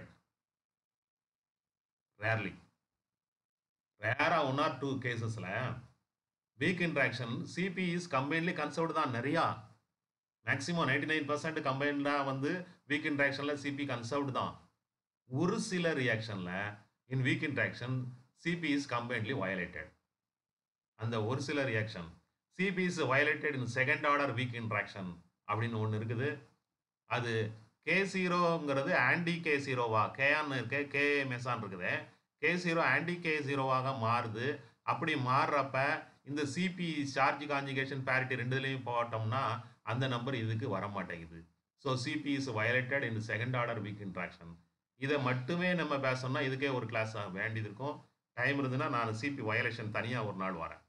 Rarely. ரேரா ஒன் ஆர் டூ கேசஸ்ல weak interaction CP is combinedly conserved தான் நிறையா மேக்ஸிமம் நைன்டி நைன் பர்சன்ட் கம்பைன்டாக வந்து வீக் இன்ட்ராக்ஷனில் சிபி கன்சர்வ்டு தான் ஒரு சில ரியாக்ஷனில் in weak interaction CP is combinedly violated அந்த ஒரு சில reaction CP is violated in second order weak interaction அப்படின்னு ஒன்று இருக்குது அது கே ஜீரோங்கிறது ஆன்டி கே ஜீரோவா கேஆன்னு இருக்கு கே மெசான் இருக்குது கே ஜீரோ ஆன்டி கே ஜீரோவாக மாறுது அப்படி மாறுறப்ப இந்த சிபி சார்ஜ் காஞ்சிகேஷன் பேரிட்டி ரெண்டுலேயும் போட்டோம்னா அந்த நம்பர் இதுக்கு வர மாட்டேங்குது so CP is violated in second order weak interaction இதை மட்டுமே நம்ம பேசணும்னா இதுக்கே ஒரு கிளாஸ் வேண்டியது இருக்கும் டைம் இருந்ததுன்னா நான் சிபி வயலேஷன் தனியாக ஒரு நாள் வரேன்